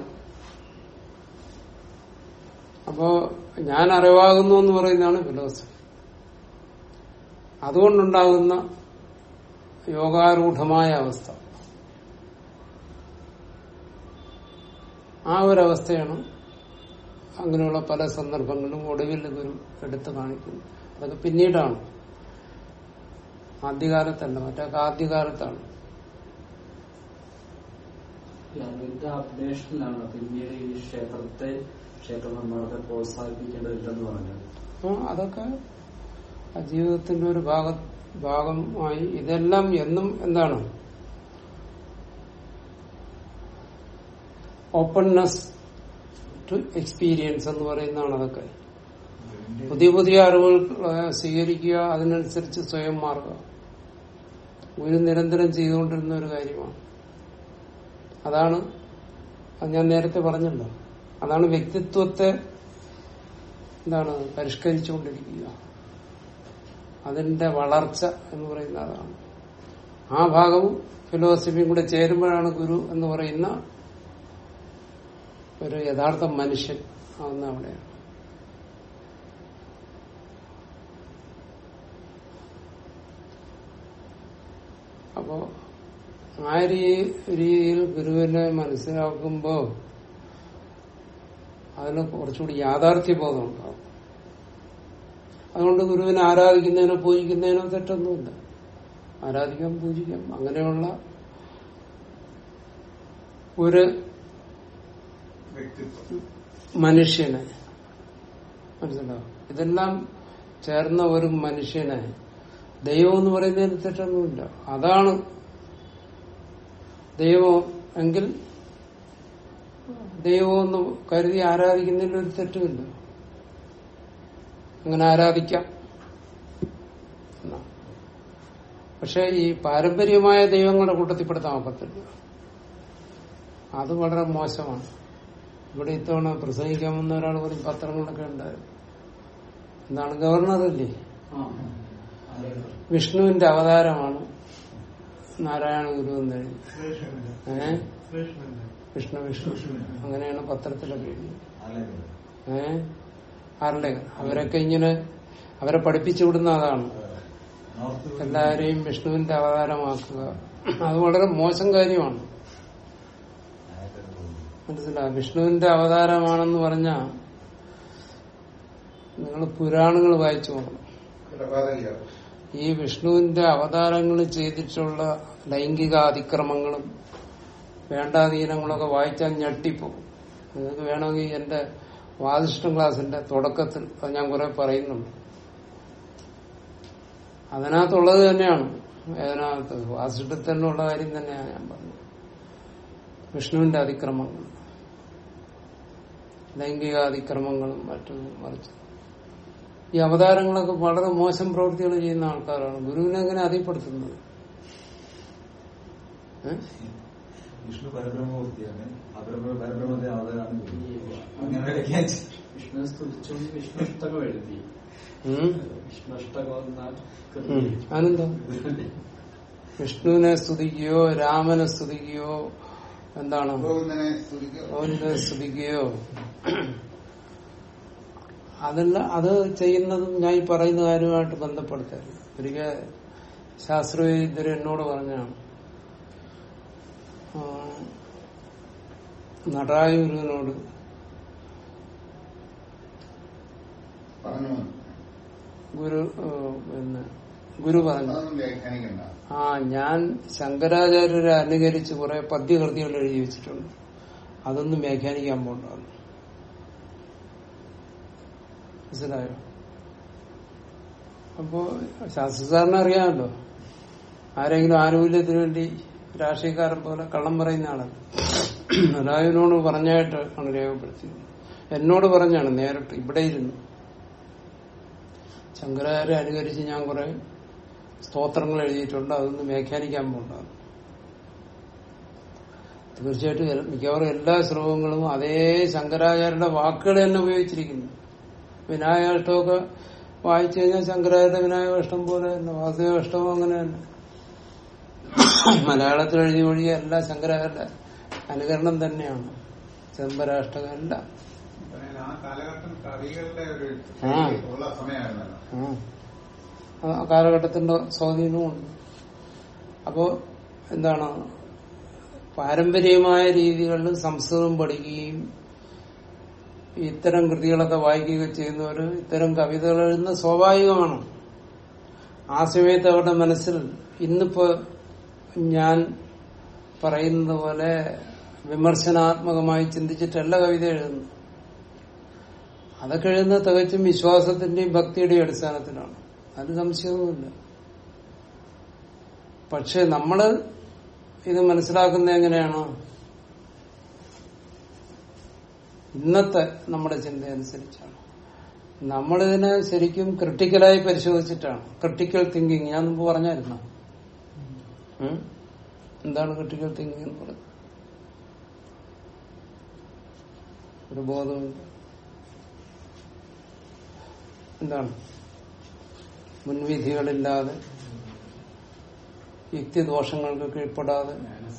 അപ്പോ ഞാൻ അറിവാകുന്നു എന്ന് പറയുന്നതാണ് ഫിലോസഫി അതുകൊണ്ടുണ്ടാകുന്ന യോഗാരൂഢമായ അവസ്ഥ ആ ഒരവസ്ഥയാണ് അങ്ങനെയുള്ള പല സന്ദർഭങ്ങളിലും ഒടുവിൽ ഗുരു എടുത്തു കാണിക്കുന്നത് അതൊക്കെ പിന്നീടാണ് ആദ്യകാലത്തല്ല മറ്റൊക്കെ ആദ്യകാലത്താണ് അതിന്റെ അപ്ഡേഷനിലാണ് പിന്നീട് ഈ ക്ഷേത്രത്തെ ക്ഷേത്ര നിർമ്മാണത്തെ പ്രോത്സാഹിപ്പിക്കേണ്ടതില്ലെന്ന് പറഞ്ഞത് അപ്പൊ അതൊക്കെ ആ ജീവിതത്തിന്റെ ഒരു ഭാഗ ഭാഗമായി ഇതെല്ലാം എന്നും എന്താണ് ഓപ്പൺനെസ് ടു എക്സ്പീരിയൻസ് എന്ന് പറയുന്നതാണ് അതൊക്കെ പുതിയ പുതിയ അറിവുകൾ ഏഹ്, സ്വീകരിക്കുക അതിനനുസരിച്ച് സ്വയം മാറുക ഒരു നിരന്തരം ചെയ്തുകൊണ്ടിരുന്ന ഒരു കാര്യമാണ് അതാണ് അത് ഞാൻ നേരത്തെ പറഞ്ഞല്ലോ അതാണ് വ്യക്തിത്വത്തെ എന്താണ് പരിഷ്കരിച്ചുകൊണ്ടിരിക്കുക അതിന്റെ വളർച്ച എന്ന് പറയുന്ന അതാണ് ആ ഭാഗവും ഫിലോസഫിയും കൂടെ ചേരുമ്പോഴാണ് ഗുരു എന്ന് പറയുന്ന ഒരു യഥാർത്ഥ മനുഷ്യൻ ആവുന്ന അവിടെയാണ് അപ്പോ ആ രീ- രീതിയിൽ ഗുരുവിനെ മനസ്സിലാക്കുമ്പോ അതിന് കുറച്ചുകൂടി യാഥാർത്ഥ്യബോധം ഉണ്ടാവും അതുകൊണ്ട് ഗുരുവിനെ ആരാധിക്കുന്നതിനോ പൂജിക്കുന്നതിനോ തെറ്റൊന്നുമില്ല ആരാധിക്കാം പൂജിക്കാം അങ്ങനെയുള്ള ഒരു വ്യക്തിത്വം മനുഷ്യനെ മനസ്സിലാവും ഇതെല്ലാം ചേർന്ന ഒരു മനുഷ്യനെ ദൈവം എന്ന് പറയുന്നതിന് തെറ്റൊന്നുമില്ല അതാണ് ദൈവം എങ്കിൽ ദൈവം എന്ന് കരുതി ആരാധിക്കുന്നതിൽ ഒരു തെറ്റുമില്ല അങ്ങനെ ആരാധിക്കാം എന്നാ. പക്ഷെ ഈ പാരമ്പര്യമായ ദൈവങ്ങളുടെ കൂട്ടത്തിൽപ്പെടുത്താൻ ഒക്കത്തില്ല അത് വളരെ മോശമാണ് ഇവിടെ ഇത്തവണ പ്രസംഗിക്കാൻ വന്ന ഒരാൾ പറയും പത്രങ്ങളൊക്കെ ഉണ്ടായിരുന്നു എന്താണ് ഗവർണറല്ലേ ആ. അതെ. വിഷ്ണുവിന്റെ അവതാരമാണ് നാരായണ ഗുരു എന്ന് എഴുതി ശ്രേഷ്ഠമില്ല ഏഹ് ശ്രേഷ്ഠമില്ല വിഷ്ണു വിഷ്ണു അങ്ങനെയാണ് പത്രത്തിലൊക്കെ എഴുതി അല്ലെങ്കിൽ ഏഹ് ആരുടെ അവരൊക്കെ ഇങ്ങനെ അവരെ പഠിപ്പിച്ചു വിടുന്ന അതാണ് നോർത്ത് എല്ലാവരെയും വിഷ്ണുവിന്റെ അവതാരമാക്കുക അത് വളരെ മോശം കാര്യമാണ് മനസ്സിലായി വിഷ്ണുവിന്റെ അവതാരമാണെന്ന് പറഞ്ഞ നിങ്ങൾ പുരാണങ്ങൾ വായിച്ചു നോക്കണം ഈ വിഷ്ണുവിന്റെ അവതാരങ്ങൾ ചെയ്തിട്ടുള്ള ലൈംഗിക അതിക്രമങ്ങളും വേണ്ടാധീനങ്ങളൊക്കെ വായിച്ചാൽ ഞെട്ടിപ്പോകും നിങ്ങൾക്ക് വേണമെങ്കിൽ എന്റെ വാദിഷ്ടം ക്ലാസിന്റെ തുടക്കത്തിൽ അത് ഞാൻ കുറെ പറയുന്നുണ്ട് അതിനകത്തുള്ളത് തന്നെയാണ് അതിനകത്ത് വാസിഷ്ടത്തിൽ തന്നെയുള്ള കാര്യം തന്നെയാണ് ഞാൻ പറഞ്ഞത് വിഷ്ണുവിന്റെ അതിക്രമങ്ങൾ ലൈംഗിക അതിക്രമങ്ങളും മറ്റും മറിച്ച് ഈ അവതാരങ്ങളൊക്കെ വളരെ മോശം പ്രവൃത്തികൾ ചെയ്യുന്ന ആൾക്കാരാണ് ഗുരുവിനെ എങ്ങനെ അതിപ്പെടുത്തുന്നത് ഏ? വിഷ്ണു പരബ്രഹ്മമൂർത്തിയാണ് അപരബ്രഹ്മ പരബ്രഹ്മത്തെ അവതാരാണ് ഗുരു. ഈ അങ്ങനെ വ്യാഖ്യാനിച്ച് വിഷ്ണുവിനെ സ്തുതിച്ചുകൊണ്ട് വിഷ്ണുഷ്ടകം എഴുതി ഉം? വിഷ്ണുഷ്ടകം എന്ന കൃതി ഉം. എഴുതി. അതെന്താ വിഷ്ണുവിനെ സ്തുതിക്കുകയോ രാമനെ സ്തുതിക്കുകയോ എന്താണ് ഗോവിന്ദനെ സ്തുതിക്കുക ഗോവിന്ദനെ സ്തുതിക്കുകയോ അതല്ല അത് ചെയ്യുന്നതും ഞാൻ ഈ പറയുന്ന കാര്യമായിട്ട് ബന്ധപ്പെടുത്തരുത് ഒരിക്കൽ ശാസ്ത്രവൈദ്യർ എന്നോട് പറഞ്ഞാണ് നടായൂരിനോട് പറഞ്ഞു ഗുരു ആ, പിന്നെ ഗുരു പറഞ്ഞു അതൊന്നും വ്യാഖ്യാനിക്കണ്ട ആ ഞാൻ ശങ്കരാചാര്യരെ അനുകരിച്ച് കുറെ പദ്യകൃതികൾ എഴുതി വെച്ചിട്ടുണ്ട് അതൊന്നും വ്യാഖ്യാനിക്കാൻ പോണ്ടാണ് മനസ്സിലായോ അപ്പോ ശാസ്ത്രസാറിനെ അറിയാമല്ലോ ആരെങ്കിലും ആനുകൂല്യത്തിന് വേണ്ടി രാഷ്ട്രീയക്കാരൻ പോലെ കള്ളം പറയുന്ന ആളാണ് അതായതിനോട് പറഞ്ഞായിട്ട് ആണ് രേഖപ്പെടുത്തിയത് എന്നോട് പറഞ്ഞാണ് നേരിട്ട് ഇവിടെ ഇരുന്നു ശങ്കരാചാര്യ അനുകരിച്ച് ഞാൻ കുറെ സ്തോത്രങ്ങൾ എഴുതിയിട്ടുണ്ട് അതൊന്നും വ്യാഖ്യാനിക്കാൻ പോണ്ടാണ് തീർച്ചയായിട്ടും എൽ- മിക്കവാറും എല്ലാ ശ്ലോകങ്ങളും അതേ ശങ്കരാചാര്യരുടെ വാക്കുകൾ തന്നെ ഉപയോഗിച്ചിരിക്കുന്നു വിനായകാഷ്ടമൊക്കെ വായിച്ചു കഴിഞ്ഞാൽ ശങ്കരാചാര്യ വിനായകാഷ്ടം പോലെ തന്നെ വാസുദേവാഷ്ടവും അങ്ങനെ തന്നെ മലയാളത്തിൽ എഴുതി ഒഴിയ എല്ലാ ശങ്കരാചാര്യ അനുകരണം തന്നെയാണ് ചെമ്പരാഷ്ടകം എല്ലാം ആ കാലഘട്ടം കവികളുടെ ഒരു ആ. ഉള്ള സമയമായിരുന്നല്ലോ ആ. ആ കാലഘട്ടത്തിന്റെ സ്വാധീനമുണ്ട് അപ്പോ എന്താണ് പാരമ്പര്യമായ രീതികളിൽ സംസ്കൃതം പഠിക്കുകയും ഇത്തരം കൃതികളൊക്കെ വായിക്കുകയും ചെയ്യുന്നവർ ഇത്തരം കവിതകൾ എഴുതുന്ന സ്വാഭാവികമാണ് ആ സമയത്ത് അവരുടെ മനസ്സിൽ ഇന്നിപ്പോ ഞാൻ പറയുന്നത് പോലെ വിമർശനാത്മകമായി ചിന്തിച്ചിട്ടല്ല കവിത എഴുതുന്നത് അതൊക്കെ എഴുതുന്നത് തികച്ചും വിശ്വാസത്തിന്റെയും ഭക്തിയുടെയും അടിസ്ഥാനത്തിലാണ് അത് സംശയമൊന്നുമില്ല പക്ഷെ നമ്മള് ഇത് മനസ്സിലാക്കുന്നത് എങ്ങനെയാണ് ഇന്നത്തെ നമ്മുടെ ചിന്ത അനുസരിച്ചാണ് നമ്മളിതിനെ ശരിക്കും ക്രിട്ടിക്കലായി പരിശോധിച്ചിട്ടാണ് ക്രിട്ടിക്കൽ തിങ്കിങ് ഞാൻ മുമ്പ് പറഞ്ഞായിരുന്നു ഉം? എന്താണ് ക്രിട്ടിക്കൽ തിങ്കിങ് എന്ന് പറയുന്നത് ഒരു ബോധമില്ല എന്താണ് മുൻവിധികളില്ലാതെ യുക്തിദോഷങ്ങൾക്ക് കീഴ്പ്പെടാതെ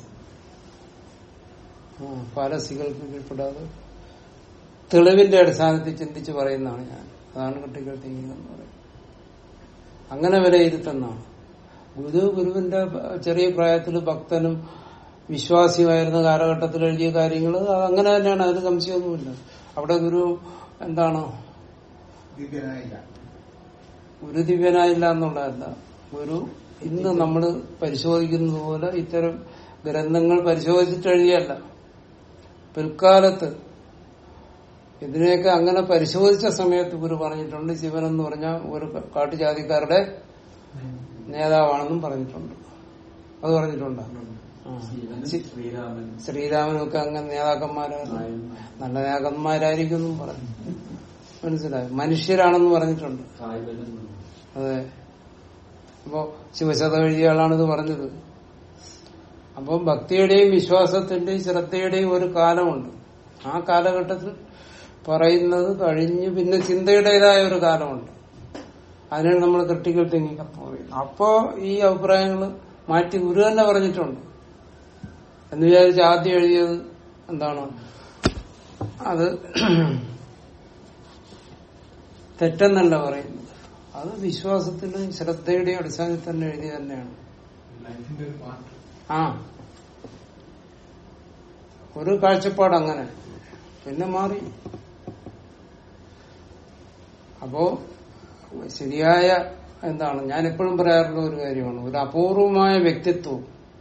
ആ, പാലസികൾക്ക് കീഴ്പ്പെടാതെ തെളിവിന്റെ അടിസ്ഥാനത്തിൽ ചിന്തിച്ച് പറയുന്നതാണ് ഞാൻ അതാണ് കുട്ടികൾ തിങ്കിങ് എന്ന് പറയുന്നത് അങ്ങനെ വിലയിരുത്തുന്നതാണ് ഗുരു ഗുരുവിന്റെ ചെറിയ പ്രായത്തിൽ ഭക്തനും വിശ്വാസിയുമായിരുന്ന കാലഘട്ടത്തിൽ എഴുതിയ കാര്യങ്ങൾ അത് അങ്ങനെ തന്നെയാണ് അതിന് സംശയമൊന്നുമില്ല അവിടെ ഗുരു എന്താണ് ദിവ്യനായില്ല ഒരു ദിവ്യനായില്ല എന്നുള്ളതല്ല ഒരു ഇന്ന് നമ്മൾ പരിശോധിക്കുന്നത് പോലെ ഇത്തരം ഗ്രന്ഥങ്ങൾ പരിശോധിച്ചിട്ട് എഴുതിയല്ല പിൽക്കാലത്ത് ഇതിനെയൊക്കെ അങ്ങനെ പരിശോധിച്ച സമയത്ത് ഗുരു പറഞ്ഞിട്ടുണ്ട് ശിവൻ എന്ന് പറഞ്ഞ ഒരു കാട്ടുജാതിക്കാരുടെ നേതാവാണെന്നും പറഞ്ഞിട്ടുണ്ട് അത് പറഞ്ഞിട്ടുണ്ടോ ആ. ശിവനും ശി- ശ്രീരാമൻ ശ്രീരാമനൊക്കെ അങ്ങനെ നേതാക്കന്മാരായിരുന്നു നല്ല നേതാക്കന്മാരായിരിക്കും എന്നും പറഞ്ഞു മനസ്സിലായി മനുഷ്യരാണെന്ന് പറഞ്ഞിട്ടുണ്ട് കായ്വനും അതെ അപ്പോ ശിവശത എഴുതിയ ആളാണിത് പറഞ്ഞത് അപ്പം ഭക്തിയുടെയും വിശ്വാസത്തിന്റെയും ശ്രദ്ധയുടെയും ഒരു കാലമുണ്ട് ആ കാലഘട്ടത്തിൽ പറയുന്നത് കഴിഞ്ഞ് പിന്നെ ചിന്തയുടേതായ ഒരു കാലമുണ്ട് അതിനാണ് നമ്മൾ ക്രിട്ടിക്കൽ തിങ്കിങ് എന്ന് പറയുന്നത് അപ്പോ ഈ അഭിപ്രായങ്ങൾ മാറ്റി ഗുരു തന്നെ പറഞ്ഞിട്ടുണ്ട് എന്ന് വിചാരിച്ച് ആദ്യം എഴുതിയത് എന്താണ് അത് തെറ്റെന്നല്ല പറയുന്നത് അത് വിശ്വാസത്തിന്റെയും ശ്രദ്ധയുടെയും അടിസ്ഥാനത്തിൽ തന്നെ എഴുതി തന്നെയാണ് ലൈഫിന്റെ ഒരു പാർട്ട് ആ ഒരു കാഴ്ചപ്പാട് അങ്ങനെ പിന്നെ മാറി അപ്പോ ശരിയായ എന്താണ് ഞാൻ എപ്പോഴും പറയാറുള്ള ഒരു കാര്യമാണ് ഒരു അപൂർവമായ വ്യക്തിത്വം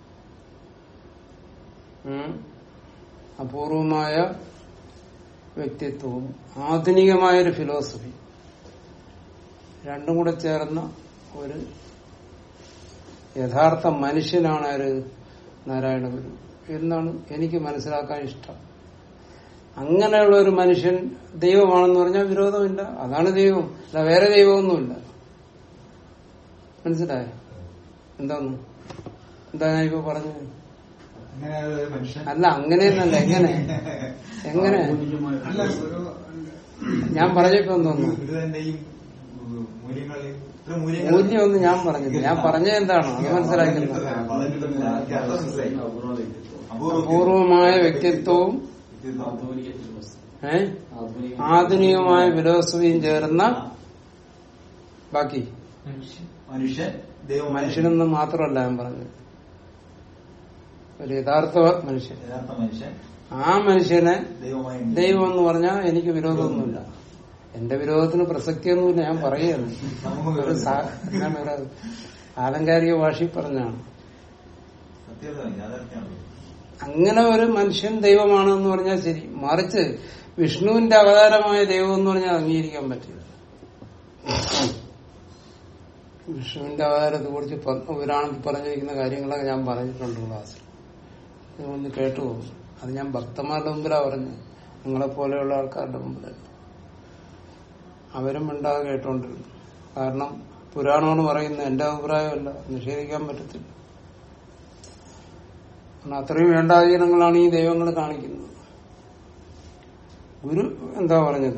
ഉം, അപൂർവമായ വ്യക്തിത്വവും ആധുനികമായ ഒരു ഫിലോസഫി രണ്ടും കൂടെ ചേർന്ന ഒരു യഥാർത്ഥ മനുഷ്യനാണ് ആര് നാരായണ ഗുരു എന്നാണ് എനിക്ക് മനസ്സിലാക്കാൻ ഇഷ്ടം അങ്ങനെയുള്ള ഒരു മനുഷ്യൻ ദൈവമാണെന്ന് പറഞ്ഞാൽ വിരോധമില്ല അതാണ് ദൈവം അല്ല വേറെ ദൈവമൊന്നുമില്ല മനസ്സിലായോ എന്താന്ന് എന്താ ഞാൻ ഇപ്പൊ പറഞ്ഞത് അങ്ങനെ ഒരു മനുഷ്യൻ അല്ല അങ്ങനെയൊന്നല്ല എങ്ങനെ എങ്ങനെ അല്ല ഒരു ഞാൻ പറഞ്ഞിപ്പോ തോന്നുന്നു ഗുരുവിന്റെയും മൂല്യങ്ങൾ ഇത്ര മൂല്യമൊന്നും ഞാൻ പറഞ്ഞില്ല ഞാൻ പറഞ്ഞത് എന്താണോ അത് മനസ്സിലാക്കുന്നത് എനിക്ക് അർത്ഥം മനസ്സിലായി അപൂർവ വ്യക്തിത്വം അപൂർവ അപൂർവമായ വ്യക്തിത്വവും വ്യക്തിത്വം. ആധുനിക ഫിലോസഫി ഏ ആധുനിക ആധുനികമായ ഫിലോസഫിയും ചേർന്ന ബാക്കി മനുഷ്യൻ ദൈവം മനുഷ്യനെന്ന് മാത്രമല്ല ഞാൻ പറഞ്ഞത് ഒരു യഥാർത്ഥ മനുഷ്യൻ യഥാർത്ഥ മനുഷ്യൻ ആ മനുഷ്യനെ ദൈവമായി ദൈവം എന്ന് പറഞ്ഞാൽ എനിക്ക് വിരോധമൊന്നുമില്ല എന്റെ വിരോധത്തിന് പ്രസക്തിയൊന്നുമില്ല ഞാൻ പറയുകയാണ് സമൂഹ ഒരു സാ- എന്താണ് ഒരു ആലങ്കാരിക ഭാഷയിൽ പറഞ്ഞാണ് സത്യത യാഥാർത്ഥ്യമാണ് അങ്ങനെ ഒരു മനുഷ്യൻ ദൈവമാണെന്ന് പറഞ്ഞാൽ ശരി മറിച്ച് വിഷ്ണുവിന്റെ അവതാരമായ ദൈവം എന്ന് പറഞ്ഞാൽ അംഗീകരിക്കാൻ പറ്റില്ല വിഷ്ണുവിന്റെ അവതാരത്തെ കുറിച്ച് പുരാണത്തിൽ പറഞ്ഞിരിക്കുന്ന കാര്യങ്ങളൊക്കെ ഞാൻ പറഞ്ഞിട്ടുണ്ട് ക്ലാസ്സിൽ ഒന്ന് കേട്ടു പോകും അത് ഞാൻ ഭക്തന്മാരുടെ മുമ്പിലാ പറഞ്ഞു നിങ്ങളെ പോലെയുള്ള ആൾക്കാരുടെ മുമ്പിലല്ല അവരും മിണ്ടാതെ കേട്ടോണ്ടിരുന്നു കാരണം പുരാണമെന്ന് പറയുന്ന എന്റെ അഭിപ്രായമല്ല നിഷേധിക്കാൻ പറ്റത്തില്ല കാരണം അത്രയും വേണ്ടാധീനങ്ങളാണ് ഈ ദൈവങ്ങൾ കാണിക്കുന്നത് ഗുരു എന്താ പറഞ്ഞത്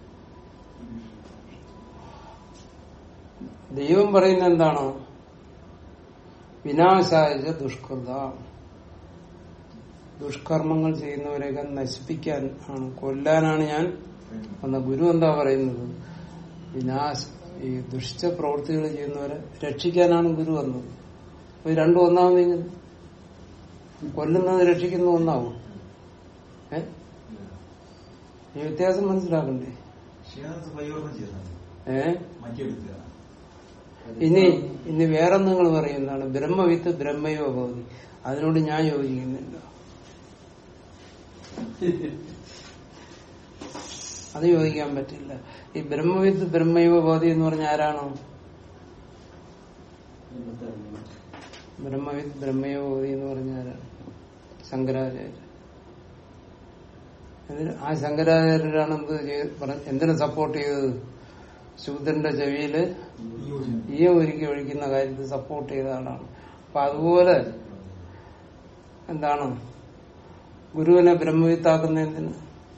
ദൈവം പറയുന്ന എന്താണ് വിനാശായ ദുഷ്കൃത ദുഷ്കർമ്മങ്ങൾ ചെയ്യുന്നവരെയൊക്കെ നശിപ്പിക്കാൻ ആണ് കൊല്ലാനാണ് ഞാൻ വന്ന ഗുരു എന്താ പറയുന്നത് വിനാശ ഈ ദുഷിച്ച പ്രവൃത്തികൾ ചെയ്യുന്നവരെ രക്ഷിക്കാനാണ് ഗുരു വന്നത് അപ്പൊ ഇത് രണ്ടും ഒന്നാവുന്നെങ്കിൽ കൊല്ലുന്നത് രക്ഷിക്കുന്ന ഒന്നാവും ഏ ഈ വ്യത്യാസം മനസ്സിലാക്കണ്ടേ ക്ഷീണത്തെ പരിവർത്തനം ചെയ്യുന്നത് ഏ മാറ്റിയെടുക്കുക ഇനി ഇനി വേറെ നിങ്ങൾ പറയുന്നതാണ് ബ്രഹ്മവിത്ത് ബ്രഹ്മയോ ഭവതി അതിനോട് ഞാൻ യോജിക്കുന്നില്ല അത് യോജിക്കാൻ പറ്റില്ല ഈ ബ്രഹ്മവിത്ത് ബ്രഹ്മയോ ഭവതി എന്ന് പറഞ്ഞ ആരാണോ ബ്രഹ്മവിത്ത് ബ്രഹ്മയോ ഭവതി എന്ന് പറഞ്ഞ ആരാണ് ശങ്കരാചാര്യ എന്നിട്ട് ആ ശങ്കരാചാര്യരാണ് എന്ത് ചെയ്ത് പറഞ്ഞ- എന്തിനു സപ്പോർട്ട് ചെയ്തത് ശൂദ്രന്റെ ചെവിയില് ഈ ഒരുക്കി ഒഴിക്കുന്ന കാര്യത്തിൽ സപ്പോർട്ട് ചെയ്ത ആളാണ് അപ്പൊ അതുപോലെ എന്താണ് ഗുരുവിനെ ബ്രഹ്മവിത്താക്കുന്ന എന്തിന്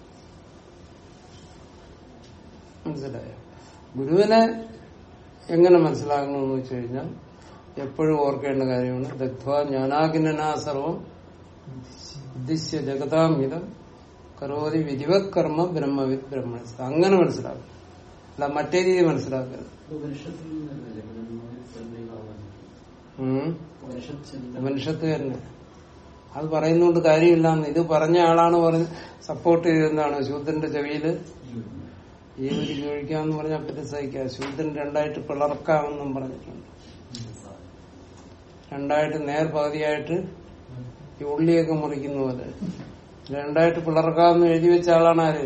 മനസ്സിലായോ ഗുരുവിനെ എങ്ങനെ മനസ്സിലാക്കണമെന്ന് വെച്ച് കഴിഞ്ഞാൽ എപ്പോഴും ഓർക്കേണ്ട കാര്യമാണ് ദഗ്ധ്വ ജ്ഞാനാകിനാ സർവം ഉദ്ദിശ്യ ജഗതാമിതം കരോതി വിധിവത് കർമ്മ ബ്രഹ്മവിത് ബ്രഹ്മ അങ്ങനെ മനസ്സിലാക്കും അല്ല മറ്റേ രീതി മനസ്സിലാക്കരുത് ഉപനിഷത്തിൽ നിന്നല്ലേ ബ്രഹ്മവിദ്യാവാൻ ഉം. ഉപനിഷത്തിന്റെ ഉപനിഷത്ത് തന്നെ അത് പറയുന്നോണ്ട് കാര്യമില്ലാന്ന് ഇത് പറഞ്ഞ ആളാണ് പറഞ്ഞ് സപ്പോർട്ട് ചെയ്തെന്താണ് ശൂദ്രന്റെ ചെവിയില് ഈ ഒരു ചോദിക്കാന്ന് പറഞ്ഞാൽ പറ്റി സഹിക്കാം ശൂദ്രൻ രണ്ടായിട്ട് പിളർക്കാമെന്നും പറഞ്ഞിട്ടുണ്ട് രണ്ടായിട്ട് നേർപകുതിയായിട്ട് ഈ ഉള്ളിയൊക്കെ മുറിക്കുന്ന പോലെ രണ്ടായിട്ട് പിളർക്കാമെന്ന് എഴുതി വെച്ച ആളാണ് ആര്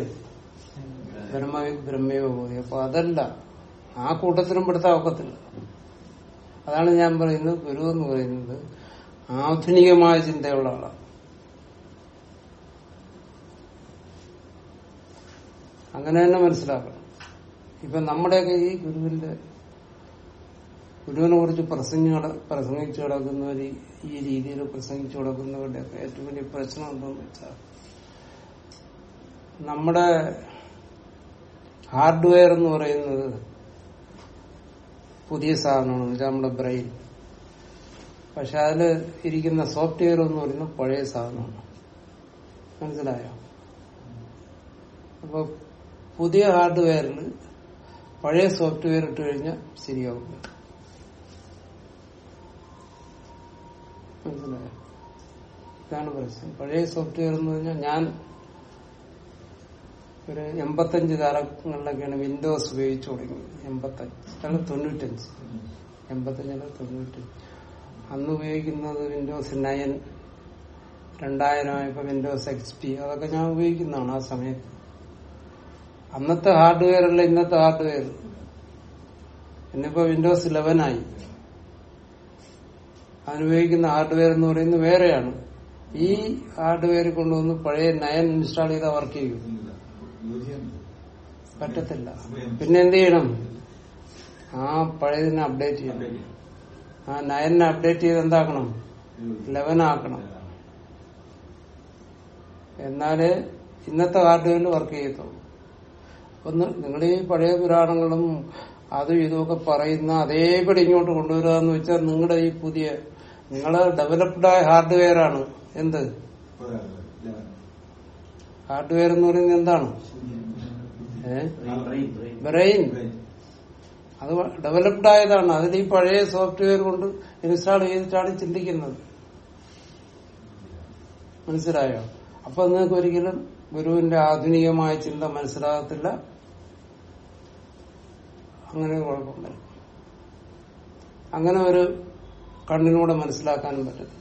ബ്രഹ്മ ബ്രഹ്മയോ പോയി അപ്പൊ അതല്ല ആ കൂട്ടത്തിലും പെടുത്താൻ ഒക്കത്തില്ല അതാണ് ഞാൻ പറയുന്നത് ഗുരു എന്ന് പറയുന്നത് ആധുനികമായ ചിന്തയുള്ള ആളാണ് അങ്ങനെ തന്നെ മനസ്സിലാക്കണം ഇപ്പൊ നമ്മുടെയൊക്കെ ഈ ഗുരുവിന്റെ ഗുരുവിനെ കുറിച്ച് പ്രസംഗി പ്രസംഗിച്ചു കിടക്കുന്നവർ ഈ രീതിയിൽ പ്രസംഗിച്ചു കിടക്കുന്നവരുടെ ഒക്കെ ഏറ്റവും വലിയ പ്രശ്നം എന്താണെന്ന് വെച്ചാൽ നമ്മുടെ ഹാർഡ്വെയർ എന്ന് പറയുന്നത് പുതിയ സാധനമാണ് വെച്ചാൽ നമ്മുടെ ബ്രെയിൻ പക്ഷെ അതിൽ ഇരിക്കുന്ന സോഫ്റ്റ്വെയർ എന്ന് പറയുന്നത് പഴയ സാധനമാണ് മനസ്സിലായോ അപ്പൊ പുതിയ ഹാർഡ്വെയറിൽ പഴയ സോഫ്റ്റ്വെയർ ഇട്ട് കഴിഞ്ഞാൽ ശരിയാവും മനസ്സിലായോ ഇതാണ് പ്രശ്നം പഴയ സോഫ്റ്റ്വെയർ എന്ന് പറഞ്ഞാൽ ഞാൻ ഒരു എൺപത്തഞ്ച് കാലങ്ങളിലൊക്കെയാണ് വിൻഡോസ് ഉപയോഗിച്ചു തുടങ്ങിയത് എൺപത്തഞ്ച് അല്ല തൊണ്ണൂറ്റഞ്ച് എൺപത്തഞ്ചല്ല തൊണ്ണൂറ്റഞ്ച് അന്ന് ഉപയോഗിക്കുന്നത് വിൻഡോസ് നയൻ രണ്ടായിരം ആയപ്പോ വിൻഡോസ് എക്സ് പി അതൊക്കെ ഞാൻ ഉപയോഗിക്കുന്നതാണ് ആ സമയത്ത് അന്നത്തെ ഹാർഡ്വെയർ അല്ല ഇന്നത്തെ ഹാർഡ്വെയർ ഇന്നിപ്പോ വിൻഡോസ് ഇലവൻ ആയി അതിനുപയോഗിക്കുന്ന ഹാർഡ്വെയർ എന്ന് പറയുന്നത് വേറെയാണ് ഈ ഹാർഡ്വെയർ കൊണ്ടുവന്ന് പഴയ നയൻ ഇൻസ്റ്റാൾ ചെയ്താൽ വർക്ക് ചെയ്യും ഇല്ല. യോജിയുണ്ട്. പറ്റത്തില്ല പിന്നെ എന്ത് ചെയ്യണം ആ പഴയതിനെ അപ്ഡേറ്റ് ചെയ്യണം ആ നയനെ അപ്ഡേറ്റ് ചെയ്ത് എന്താക്കണം ലെവൻ ആക്കണം എന്നാല് ഇന്നത്തെ ഹാർഡ്വെയറിൽ വർക്ക് ചെയ്യത്തുള്ളൂ ഒന്ന് നിങ്ങൾ ഈ പഴയ പുരാണങ്ങളും അതും ഇതുമൊക്കെ പറയുന്ന അതേപടി ഇങ്ങോട്ട് കൊണ്ടുവരിക എന്ന് വെച്ചാൽ നിങ്ങളുടെ ഈ പുതിയ നിങ്ങള് ഡെവലപ്ഡ് ആയ ഹാർഡ്വെയർ ആണ് എന്ത് ഒരാള്. ഇല്ല. ഹാർഡ്വെയർ എന്ന് പറയുന്നത് എന്താണ് a brain brain brain brain. അത് ഡെവലപ്ഡ് ആയതാണ് അതിൽ ഈ പഴയ സോഫ്റ്റ്വെയർ കൊണ്ട് ഇൻസ്റ്റാൾ ചെയ്തിട്ടാണ് ചിന്തിക്കുന്നത് മനസ്സിലായോ അപ്പൊ നിങ്ങൾക്ക് ഒരിക്കലും ഗുരുവിന്റെ ആധുനികമായ ചിന്ത മനസ്സിലാകത്തില്ല അങ്ങനെ ഒരു കുഴപ്പം വരും അങ്ങനെ ഒരു കണ്ണിലൂടെ മനസ്സിലാക്കാനും പറ്റത്തില്ല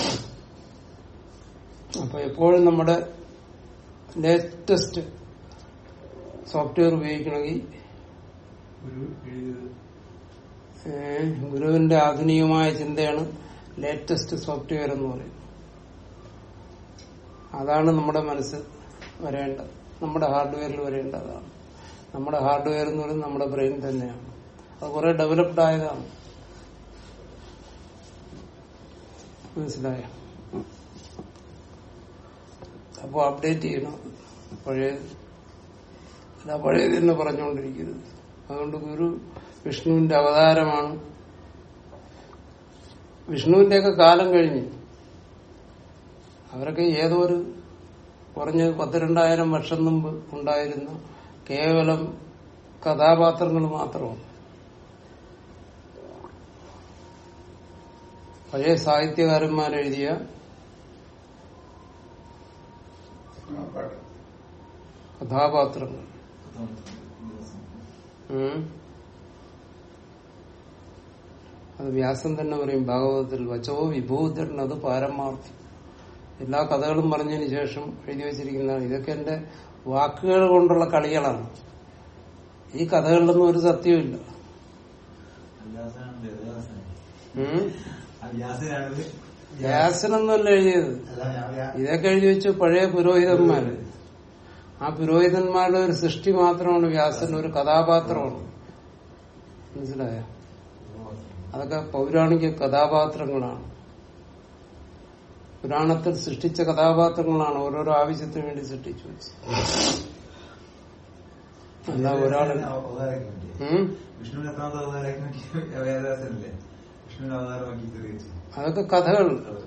അപ്പൊ എപ്പോഴും നമ്മുടെ ലേറ്റസ്റ്റ് സോഫ്റ്റ്വെയർ ഉപയോഗിക്കണമെങ്കിൽ ഒരു എഴുതിയത് ഏഹ് ഗുരുവിന്റെ ആധുനികമായ ചിന്തയാണ് ലേറ്റസ്റ്റ് സോഫ്റ്റ്വെയർ എന്ന് പറയുന്നത് അതാണ് നമ്മുടെ മനസ്സ് വരേണ്ടത് നമ്മുടെ ഹാർഡ്വെയറിൽ വരേണ്ടതാണ് നമ്മുടെ ഹാർഡ്വെയർ എന്ന് പറയുന്നത് നമ്മുടെ ബ്രെയിൻ തന്നെയാണ് അത് കുറെ ഡെവലപ്ഡ് ആയതാണ് മനസ്സിലായോ അപ്പോൾ അപ്ഡേറ്റ് ചെയ്യണം പഴയ അല്ല പഴയത് തന്നെ പറഞ്ഞുകൊണ്ടിരിക്കരുത് അതുകൊണ്ട് ഗുരു വിഷ്ണുവിന്റെ അവതാരമാണ് വിഷ്ണുവിന്റെയൊക്കെ കാലം കഴിഞ്ഞ് അവരൊക്കെ ഏതോ ഒരു കുറഞ്ഞ പത്തിരണ്ടായിരം വർഷം മുമ്പ് ഉണ്ടായിരുന്ന കേവലം കഥാപാത്രങ്ങൾ മാത്രമാണ് പഴയ സാഹിത്യകാരന്മാരെഴുതിയ കഥാപാത്രങ്ങൾ ഉം. അത് വ്യാസം തന്നെ പറയും ഭാഗവതത്തിൽ വച്ചോ വിഭൂതിരൻ അത് പാരമാർത്ഥി എല്ലാ കഥകളും പറഞ്ഞതിന് ശേഷം എഴുതി വെച്ചിരിക്കുന്നതാണ് ഇതൊക്കെ എന്റെ വാക്കുകൾ കൊണ്ടുള്ള കളികളാണ് ഈ കഥകളിലൊന്നും ഒരു സത്യമില്ല വ്യാസനാണ് വേദവ്യാസനാണ്. ഉം. ആ വ്യാസനാണിത്. വ്യാസനൊന്നുമല്ല എഴുതിയത് അല്ല, ഞാൻ വ്യാ- ഇതൊക്കെ എഴുതി വെച്ചു പഴയ പുരോഹിതന്മാര് ആ പുരോഹിതന്മാരുടെ ഒരു സൃഷ്ടി മാത്രമാണ് വ്യാസൻ ഒരു കഥാപാത്രമാണ് മനസ്സിലായോ അതൊക്കെ പൗരാണിക കഥാപാത്രങ്ങളാണ് പുരാണത്തിൽ സൃഷ്ടിച്ച കഥാപാത്രങ്ങളാണ് ഓരോരോ ആവശ്യത്തിന് വേണ്ടി സൃഷ്ടിച്ചു വെച്ചത് അല്ല ഒരാള് അവതാരമാക്കി മാറ്റി. ഉം? വിഷ്ണുവിനെ എത്രാമത്തെ അവതാരമാക്കി മാറ്റി വേദവ്യാസനല്ലേ വിഷ്ണുവിനെ അവതാരമാക്കി തെളിയിച്ചു അതൊക്കെ കഥകൾ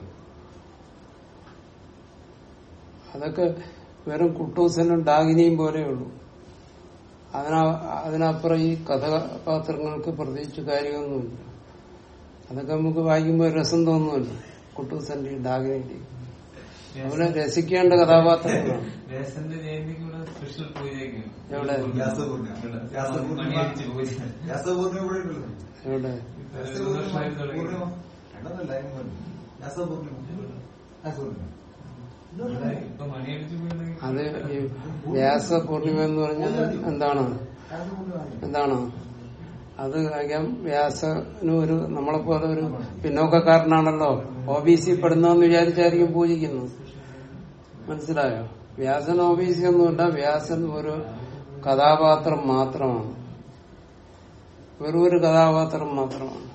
അതൊക്കെ വെറും കുട്ടൂസനും ഡാഗിനിയും പോലെയുള്ളൂ അതിന അതിനപ്പുറം ഈ കഥാപാത്രങ്ങൾക്ക് പ്രത്യേകിച്ച് കാര്യമൊന്നുമില്ല അതൊക്കെ നമുക്ക് വായിക്കുമ്പോൾ രസം തോന്നുമല്ലോ കുട്ടൂസന്റെയും ഡാഗിനിന്റെയും അതുപോലെ രസിക്കേണ്ട കഥാപാത്രങ്ങളാണ് വ്യാസന്റെ ജയന്തിക്ക് ഇവിടെ സ്പെഷ്യൽ പൂജയൊക്കെയാണ് എവിടെ? വ്യാസപൂർണിമ വ്യാസപൂർണിമ മണിയടിച്ച് പൂജ വ്യാസപൂർണിമ ഇവിടെ ഉണ്ടല്ലോ എവിടെ വ്യാസപൂർണിമ പൂർണിമ രണ്ടൊന്നല്ല അതിന് മുമ്പ്. വ്യാസപൂർണിമ വ്യാസപൂർണിമ ഇവിടെ ഇപ്പൊ മണിയടിച്ച് പൂജ അത് ഈ വ്യാസ പൂർണിമ എന്ന് പറഞ്ഞാൽ എന്താണ് വ്യാസപൂർണിമ എന്താണ് അത് കഴിയാൻ വ്യാസനും ഒരു നമ്മളെപ്പോലെ ഒരു പിന്നോക്കക്കാരനാണല്ലോ ഒ ബി സി പെടുന്നതെന്ന് വിചാരിച്ചായിരിക്കും പൂജിക്കുന്നത് മനസ്സിലായോ വ്യാസൻ ഒ ബി സി ഒന്നുമില്ല വ്യാസൻ ഒരു കഥാപാത്രം മാത്രമാണ് വെറും ഒരു കഥാപാത്രം മാത്രമാണ്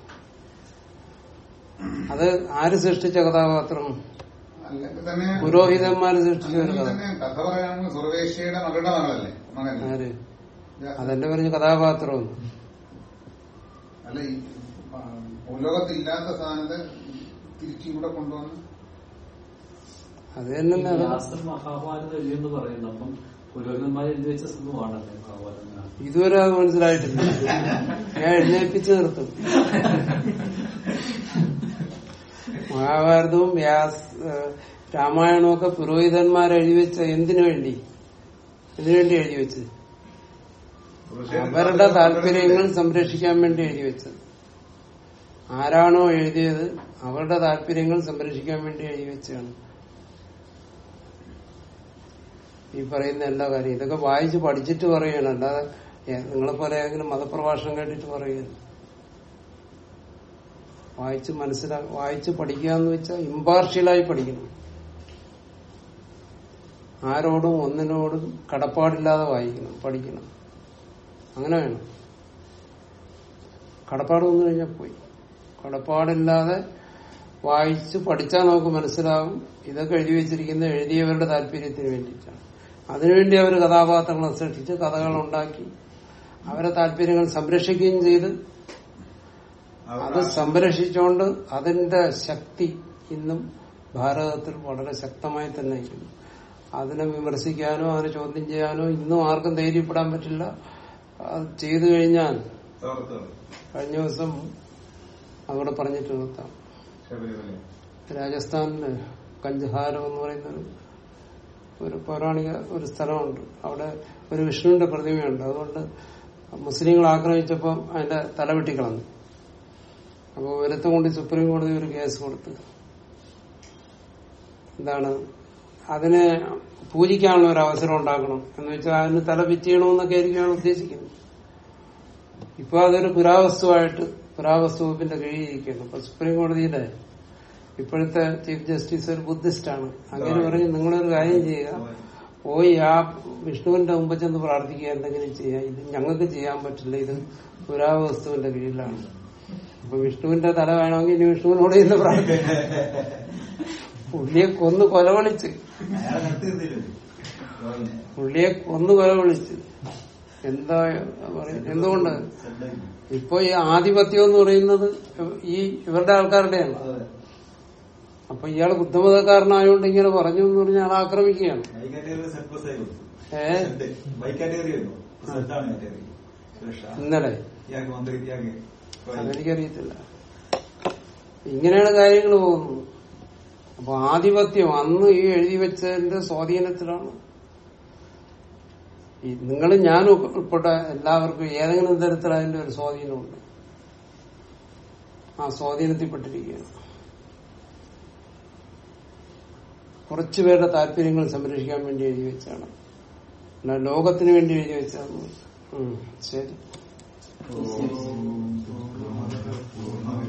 അത് ആര് സൃഷ്ടിച്ച കഥാപാത്രം അല്ലെങ്കിൽ തന്നെ പുരോഹിതന്മാര് സൃഷ്ടിച്ച ഒരു അല്ലെങ്കിൽ കഥ തന്നെ കഥ പറയുകയാണെങ്കിൽ സുർവേശ്യയുടെ മകളുടെ മകളല്ലേ മകൻ ആര് അതെന്നെ പറഞ്ഞ കഥാപാത്രം അല്ല ഈ ആ, ഭൂലോകത്തില്ലാത്ത സാധനത്തെ തിരിച്ചിവിടെ കൊണ്ടുവന്ന് അത് തന്നെ അത് വ്യാസൻ മഹാഭാരതം എഴുതിയെന്ന് പറയുന്നു അപ്പം പുരോഹിതന്മാർ എഴുതി വെച്ച സംഭവമാണല്ലേ മഹാഭാരതം ഇതുവരെ അത് മനസ്സിലായിട്ടില്ല ഞാൻ എഴുന്നേൽപ്പിച്ച് നിർത്തും മഹാഭാരതവും വ്യാസ് ഏഹ് രാമായണവും ഒക്കെ പുരോഹിതന്മാർ എഴുതി വെച്ച എന്തിനു വേണ്ടി എന്തിനു വേണ്ടി എഴുതി വെച്ചത് അവരുടെ താല്പര്യങ്ങൾ സംരക്ഷിക്കാൻ വേണ്ടി എഴുതി വെച്ചത് ആരാണോ എഴുതിയത് അവരുടെ താല്പര്യങ്ങൾ സംരക്ഷിക്കാൻ വേണ്ടി എഴുതി വെച്ചതാണ് ഈ പറയുന്ന എല്ലാ കാര്യം ഇതൊക്കെ വായിച്ച് പഠിച്ചിട്ട് പറയണം അല്ലാതെ ഏ- നിങ്ങളെ പോലെ ഏതെങ്കിലും മതപ്രഭാഷണം കേട്ടിട്ട് പറയുന്നു വായിച്ച് മനസ്സിലാ വായിച്ച് പഠിക്കുക എന്ന് വെച്ചാൽ ഇമ്പാർഷ്യലായി പഠിക്കണം ആരോടും ഒന്നിനോടും കടപ്പാടില്ലാതെ വായിക്കണം പഠിക്കണം അങ്ങനെ വേണം കടപ്പാട് വന്നു കഴിഞ്ഞാൽ പോയി കടപ്പാടില്ലാതെ വായിച്ച് പഠിച്ചാൽ നമുക്ക് മനസ്സിലാകും ഇതൊക്കെ എഴുതി വെച്ചിരിക്കുന്ന എഴുതിയവരുടെ താല്പര്യത്തിന് വേണ്ടിയിട്ടാണ് അതിനുവേണ്ടി അവർ കഥാപാത്രങ്ങളെ സൃഷ്ടിച്ച് കഥകൾ ഉണ്ടാക്കി അവരെ താല്പര്യങ്ങൾ സംരക്ഷിക്കുകയും ചെയ്ത് അത് സംരക്ഷിച്ചുകൊണ്ട് അതിന്റെ ശക്തി ഇന്നും ഭാരതത്തിൽ വളരെ ശക്തമായി തന്നെ ഇരിക്കുന്നു അതിനെ വിമർശിക്കാനോ അതിനെ ചോദ്യം ചെയ്യാനോ ഇന്നും ആർക്കും ധൈര്യപ്പെടാൻ പറ്റില്ല അത് ചെയ്തു കഴിഞ്ഞാൽ തകർത്ത് കഴിഞ്ഞ ദിവസം അവിടെ പറഞ്ഞിട്ട് നിർത്താം ശബരിമല രാജസ്ഥാനില് കഞ്ജഹാരം എന്ന് പറയുന്ന ഒരു- ഒരു പൗരാണിക ഒരു സ്ഥലമുണ്ട് അവിടെ ഒരു വിഷ്ണുവിന്റെ പ്രതിമയുണ്ട് അതുകൊണ്ട് മുസ്ലിങ്ങൾ ആക്രമിച്ചപ്പോൾ അതിന്റെ തല വെട്ടിക്കളഞ്ഞു അപ്പോൾ ഒരുത്തം കൊണ്ട് സുപ്രീം കോടതി ഒരു കേസ് കൊടുത്തു എന്താണ് അതിനെ പൂജിക്കാനുള്ള ഒരു അവസരം ഉണ്ടാക്കണം എന്ന് വെച്ചാൽ അതിന് തല പിറ്റിയണമെന്നൊക്കെ ആയിരിക്കും ഉദ്ദേശിക്കുന്നത് ഇപ്പൊ അതൊരു പുരാവസ്തുവായിട്ട് പുരാവസ്തു വകുപ്പിന്റെ കീഴിയിരിക്കുന്നു അപ്പൊ സുപ്രീം കോടതിയുടെ ഇപ്പോഴത്തെ ചീഫ് ജസ്റ്റിസ് ഒരു ബുദ്ധിസ്റ്റാണ് അങ്ങനെ പറഞ്ഞ് നിങ്ങളൊരു കാര്യം ചെയ്യുക പോയി ആ വിഷ്ണുവിന്റെ മുമ്പ് ചെന്ന് പ്രാർത്ഥിക്കുക എന്തെങ്കിലും ചെയ്യാം ഇത് ഞങ്ങൾക്ക് ചെയ്യാൻ പറ്റില്ല ഇത് പുരാവസ്തുവിന്റെ കീഴിലാണ് അപ്പൊ വിഷ്ണുവിന്റെ തല വേണമെങ്കിൽ ഇനി വിഷ്ണുവിനോട് ഇന്ന് പ്രാർത്ഥിക്കാം പുള്ളിയെ കൊന്ന് കൊലവിളിച്ച് അയാളെ നിർത്തിയിരുന്നില്ലേ ഗോവിന്ദൻ. പുള്ളിയെ കൊന്നു കൊലവിളിച്ച് എന്താ പറയുന്നത് എന്തുകൊണ്ട് ഇപ്പൊ ഈ ആധിപത്യം എന്ന് പറയുന്നത് ഈ ഇവരുടെ ആൾക്കാരുടെയാണ് അതെ. അപ്പൊ ഇയാൾ ബുദ്ധമതക്കാരനായോണ്ട് ഇങ്ങനെ പറഞ്ഞു എന്ന് പറഞ്ഞാൽ ആൾ ആക്രമിക്കുകയാണ് ബൈ കാറ്റഗറി സെറ്റ് പ്ലസ് ആയി കൊടുത്തു. ഏ സെറ്റ്. ബൈ കാറ്റഗറി ആയിരുന്നു സെറ്റാണ് കാറ്റഗറി സുരക്ഷ ഇന്നലെ ഇയാൾക്ക് മന്ത്രി ഇയാൾക്ക് അതെനിക്കറിയത്തില്ല ഇങ്ങനെയാണ് കാര്യങ്ങൾ പോകുന്നത് അപ്പൊ ആധിപത്യം അന്ന് ഈ എഴുതി വെച്ചതിന്റെ സ്വാധീനത്തിലാണ് ഈ നിങ്ങൾ ഞാൻ ഉൾപ്പെട്ട എല്ലാവർക്കും ഏതെങ്കിലും തരത്തിൽ അതിന്റെ ഒരു സ്വാധീനമുണ്ട് ആ സ്വാധീനത്തിൽപ്പെട്ടിരിക്കുകയാണ് കുറച്ചുപേരുടെ താല്പര്യങ്ങൾ സംരക്ഷിക്കാൻ വേണ്ടി എഴുതി വെച്ചാണ് അല്ല ലോകത്തിന് വേണ്ടി എഴുതി വെച്ചാണ് ഉം, ശരി പൂർണ്ണമത പൂർണ്ണമിത